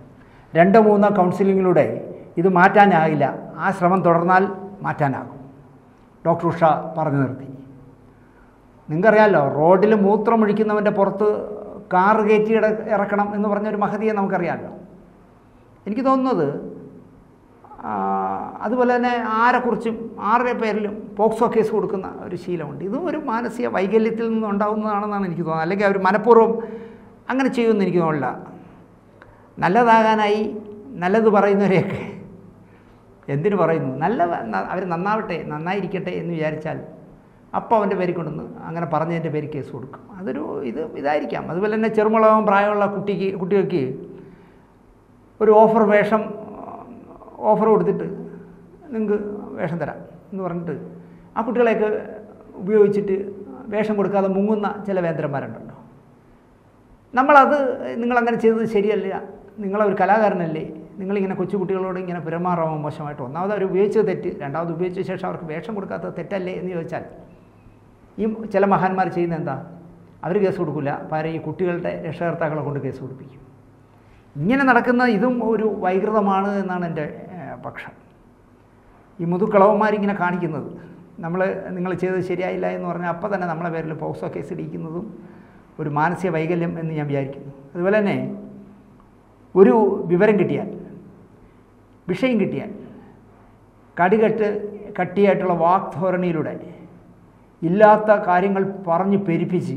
രണ്ടോ മൂന്നോ കൗൺസിലിങ്ങിലൂടെ ഇത് മാറ്റാനാകില്ല ആ ശ്രമം തുടർന്നാൽ മാറ്റാനാകും ഡോക്ടർ ഉഷ പറഞ്ഞു നിർത്തി നിങ്ങൾക്കറിയാമല്ലോ റോഡിൽ മൂത്രമൊഴിക്കുന്നവൻ്റെ പുറത്ത് കാറ് കയറ്റി ഇട ഇറക്കണം എന്ന് പറഞ്ഞൊരു മഹതിയെ നമുക്കറിയാമല്ലോ എനിക്ക് തോന്നുന്നത് ആ, അതുപോലെ തന്നെ ആരെക്കുറിച്ചും ആരുടെ പേരിലും പോക്സോ കേസ് കൊടുക്കുന്ന ഒരു ശീലമുണ്ട് ഇതും ഒരു മാനസിക വൈകല്യത്തിൽ നിന്ന് ഉണ്ടാകുന്നതാണെന്നാണ് എനിക്ക് തോന്നുന്നത് അല്ലെങ്കിൽ അവർ മനഃപൂർവ്വം അങ്ങനെ ചെയ്യുമെന്ന് എനിക്ക് തോന്നില്ല നല്ലതാകാനായി നല്ലത് പറയുന്നവരെയൊക്കെ എന്തിനു പറയുന്നു നല്ല അവർ നന്നാവട്ടെ നന്നായിരിക്കട്ടെ എന്ന് വിചാരിച്ചാൽ അപ്പോൾ അവൻ്റെ പേര് കൊണ്ടുവന്ന് അങ്ങനെ പറഞ്ഞതിൻ്റെ പേര് കേസ് കൊടുക്കും അതൊരു ഇത് ഇതായിരിക്കാം അതുപോലെ തന്നെ ചെറുമുളകം പ്രായമുള്ള കുട്ടിക്ക് കുട്ടികൾക്ക് ഒരു ഓഫർ വേഷം ഓഫർ കൊടുത്തിട്ട് നിങ്ങൾക്ക് വേഷം തരാം എന്ന് പറഞ്ഞിട്ട് ആ കുട്ടികളെയൊക്കെ ഉപയോഗിച്ചിട്ട് വേഷം കൊടുക്കാതെ മുങ്ങുന്ന ചില വേന്ദ്രന്മാരുണ്ടല്ലോ നമ്മളത് നിങ്ങളങ്ങനെ ചെയ്തത് ശരിയല്ല നിങ്ങളൊരു കലാകാരനല്ലേ നിങ്ങളിങ്ങനെ കൊച്ചുകുട്ടികളോട് ഇങ്ങനെ പെരുമാറാമോ മോശമായിട്ട് ഒന്നാമത് അവർ ഉപയോഗിച്ചത് തെറ്റ് രണ്ടാമത് ഉപയോഗിച്ച ശേഷം അവർക്ക് വേഷം കൊടുക്കാത്തത് തെറ്റല്ലേ എന്ന് ചോദിച്ചാൽ ഈ ചില മഹാന്മാർ ചെയ്യുന്ന എന്താ അവർ കേസ് കൊടുക്കില്ല പകരം ഈ കുട്ടികളുടെ രക്ഷകർത്താക്കളെ കൊണ്ട് കേസ് കൊടുപ്പിക്കും ഇങ്ങനെ നടക്കുന്ന ഇതും ഒരു വൈകൃതമാണ് എന്നാണ് എൻ്റെ ഏഹ്, പക്ഷം ഈ മുതുക്കളവന്മാരിങ്ങനെ കാണിക്കുന്നത് നമ്മൾ നിങ്ങൾ ചെയ്തത് ശരിയായില്ല എന്ന് പറഞ്ഞാൽ അപ്പോൾ തന്നെ നമ്മളെ പേരിൽ പോക്സോ കേസ് ഇടിക്കുന്നതും ഒരു മാനസിക വൈകല്യം എന്ന് ഞാൻ വിചാരിക്കുന്നു അതുപോലെ തന്നെ ഒരു വിവരം കിട്ടിയാൽ വിഷയം കിട്ടിയാൽ കടികെട്ട് കട്ടിയായിട്ടുള്ള വാക്ധോരണിയിലൂടെ ഇല്ലാത്ത കാര്യങ്ങൾ പറഞ്ഞ് പെരുപ്പിച്ച്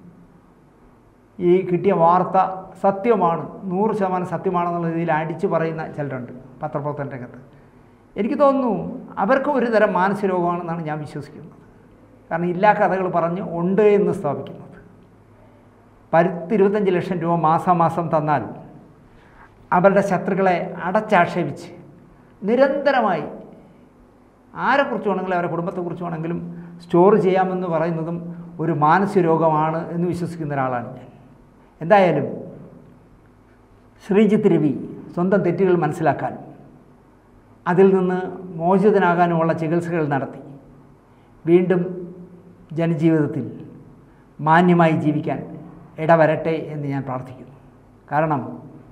ഈ കിട്ടിയ വാർത്ത സത്യമാണ് നൂറ് ശതമാനം സത്യമാണെന്നുള്ള രീതിയിൽ അടിച്ചു പറയുന്ന ചിലരുണ്ട് പത്രപ്രവർത്തന രംഗത്ത് എനിക്ക് തോന്നുന്നു അവർക്ക് ഒരു തരം മാനസിക രോഗമാണെന്നാണ് ഞാൻ വിശ്വസിക്കുന്നത് കാരണം ഇല്ലാ കഥകൾ പറഞ്ഞ് ഉണ്ട് എന്ന് സ്ഥാപിക്കുന്നത് പരുത്തിരുപത്തഞ്ച് ലക്ഷം രൂപ മാസാമാസം തന്നാൽ അവരുടെ ശത്രുക്കളെ അടച്ചാക്ഷേപിച്ച് നിരന്തരമായി ആരെക്കുറിച്ച് വേണമെങ്കിലും അവരുടെ കുടുംബത്തെക്കുറിച്ച് വേണമെങ്കിലും സ്റ്റോർ ചെയ്യാമെന്ന് പറയുന്നതും ഒരു മാനസിക രോഗമാണ് എന്ന് വിശ്വസിക്കുന്ന ഒരാളാണ് ഞാൻ എന്തായാലും ശ്രീജിത്ത് രവി സ്വന്തം തെറ്റുകൾ മനസ്സിലാക്കാൻ അതിൽ നിന്ന് മോചിതനാകാനുമുള്ള ചികിത്സകൾ നടത്തി വീണ്ടും ജനജീവിതത്തിൽ മാന്യമായി ജീവിക്കാൻ ഇടവരട്ടെ എന്ന് ഞാൻ പ്രാർത്ഥിക്കുന്നു കാരണം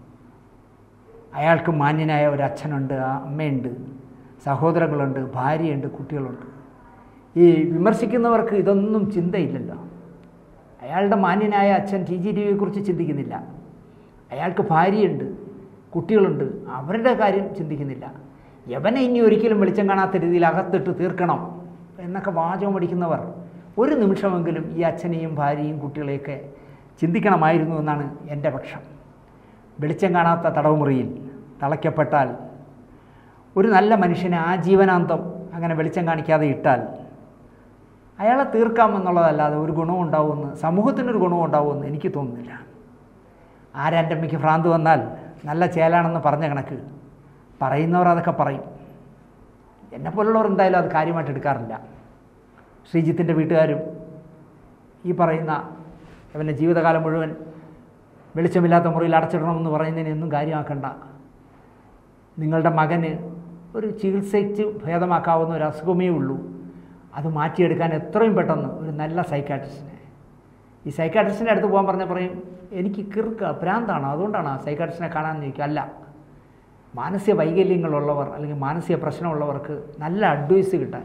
അയാൾക്ക് മാന്യനായ ഒരു അച്ഛനുണ്ട് ആ അമ്മയുണ്ട് സഹോദരങ്ങളുണ്ട് ഭാര്യയുണ്ട് കുട്ടികളുണ്ട് ഈ വിമർശിക്കുന്നവർക്ക് ഇതൊന്നും ചിന്തയില്ലല്ലോ അയാളുടെ മാന്യനായ അച്ഛൻ ടി ജി ടിവിയെക്കുറിച്ച് ചിന്തിക്കുന്നില്ല അയാൾക്ക് ഭാര്യയുണ്ട് കുട്ടികളുണ്ട് അവരുടെ കാര്യം ചിന്തിക്കുന്നില്ല യവനെ ഇനി ഒരിക്കലും വെളിച്ചം കാണാത്ത രീതിയിൽ അകത്തിട്ട് തീർക്കണം എന്നൊക്കെ വാചകം അടിക്കുന്നവർ ഒരു നിമിഷമെങ്കിലും ഈ അച്ഛനെയും ഭാര്യയും കുട്ടികളെയൊക്കെ ചിന്തിക്കണമായിരുന്നു എന്നാണ് എൻ്റെ പക്ഷം വെളിച്ചം കാണാത്ത തടവുമുറിയിൽ തളയ്ക്കപ്പെട്ടാൽ ഒരു നല്ല മനുഷ്യനെ ആജീവനാന്തം അങ്ങനെ വെളിച്ചം കാണിക്കാതെ ഇട്ടാൽ അയാളെ തീർക്കാമെന്നുള്ളതല്ലാതെ ഒരു ഗുണവും ഉണ്ടാവുമെന്ന് സമൂഹത്തിനൊരു ഗുണവും ഉണ്ടാവുമെന്ന് എനിക്ക് തോന്നുന്നില്ല ആരാൻ്റെ അമ്മയ്ക്ക് ഭ്രാന്ത് വന്നാൽ നല്ല ചേലാണെന്ന് പറഞ്ഞ കണക്ക് പറയുന്നവർ അതൊക്കെ പറയും എന്നെപ്പോലുള്ളവർ എന്തായാലും അത് കാര്യമായിട്ട് എടുക്കാറില്ല ശ്രീജിത്തിൻ്റെ വീട്ടുകാരും ഈ പറയുന്ന അവൻ്റെ ജീവിതകാലം മുഴുവൻ വെളിച്ചമില്ലാത്ത മുറിയിൽ അടച്ചിടണമെന്ന് പറയുന്നതിനൊന്നും കാര്യമാക്കണ്ട നിങ്ങളുടെ മകന് ഒരു ചികിത്സിച്ച് ഭേദമാക്കാവുന്ന ഒരു അസുഖമേ ഉള്ളൂ അത് മാറ്റിയെടുക്കാൻ എത്രയും പെട്ടെന്ന് ഒരു നല്ല സൈക്കാട്രിസ്റ്റിനെ ഈ സൈക്കാട്രിസ്റ്റിൻ്റെ അടുത്ത് പോകാൻ പറഞ്ഞാൽ പറയും എനിക്ക് കിറുക്ക ഭ്രാന്താണ് അതുകൊണ്ടാണ് ആ സൈക്കാട്രിസ്റ്റിനെ കാണാൻ ചോദിക്കുക അല്ല മാനസിക വൈകല്യങ്ങളുള്ളവർ അല്ലെങ്കിൽ മാനസിക പ്രശ്നമുള്ളവർക്ക് നല്ല അഡ്വൈസ് കിട്ടാൻ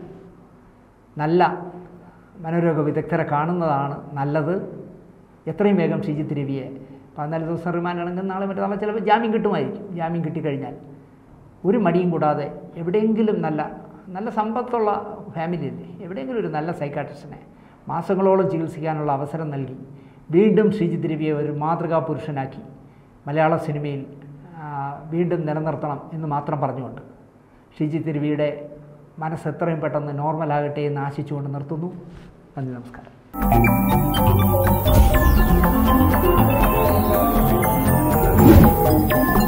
നല്ല മനോരോഗ വിദഗ്ധരെ കാണുന്നതാണ് നല്ലത് എത്രയും വേഗം ശ്രീജിത്ത് രവിയെ പതിനാല് ദിവസം റിമാൻഡ് ആണെങ്കിൽ നാളെ മറ്റന്നാളെ ചിലപ്പോൾ ജാമ്യം കിട്ടുമായിരിക്കും ജാമ്യം കിട്ടിക്കഴിഞ്ഞാൽ ഒരു മടിയും കൂടാതെ എവിടെയെങ്കിലും നല്ല നല്ല സമ്പത്തുള്ള ഫാമിലി അല്ലേ എവിടെയെങ്കിലും ഒരു നല്ല സൈക്കാട്രിസ്റ്റിനെ മാസങ്ങളോളം ചികിത്സിക്കാനുള്ള അവസരം നൽകി വീണ്ടും ശ്രീജിത്ത് രവിയെ ഒരു മാതൃകാ പുരുഷനാക്കി മലയാള സിനിമയിൽ ആ, വീണ്ടും നിലനിർത്തണം എന്ന് മാത്രം പറഞ്ഞുകൊണ്ട് ശ്രീജിത്ത് രവിയുടെ മനസ്സ് എത്രയും പെട്ടെന്ന് നോർമലാകട്ടെ എന്ന് ആശിച്ചുകൊണ്ട് നിർത്തുന്നു നന്ദി നമസ്കാരം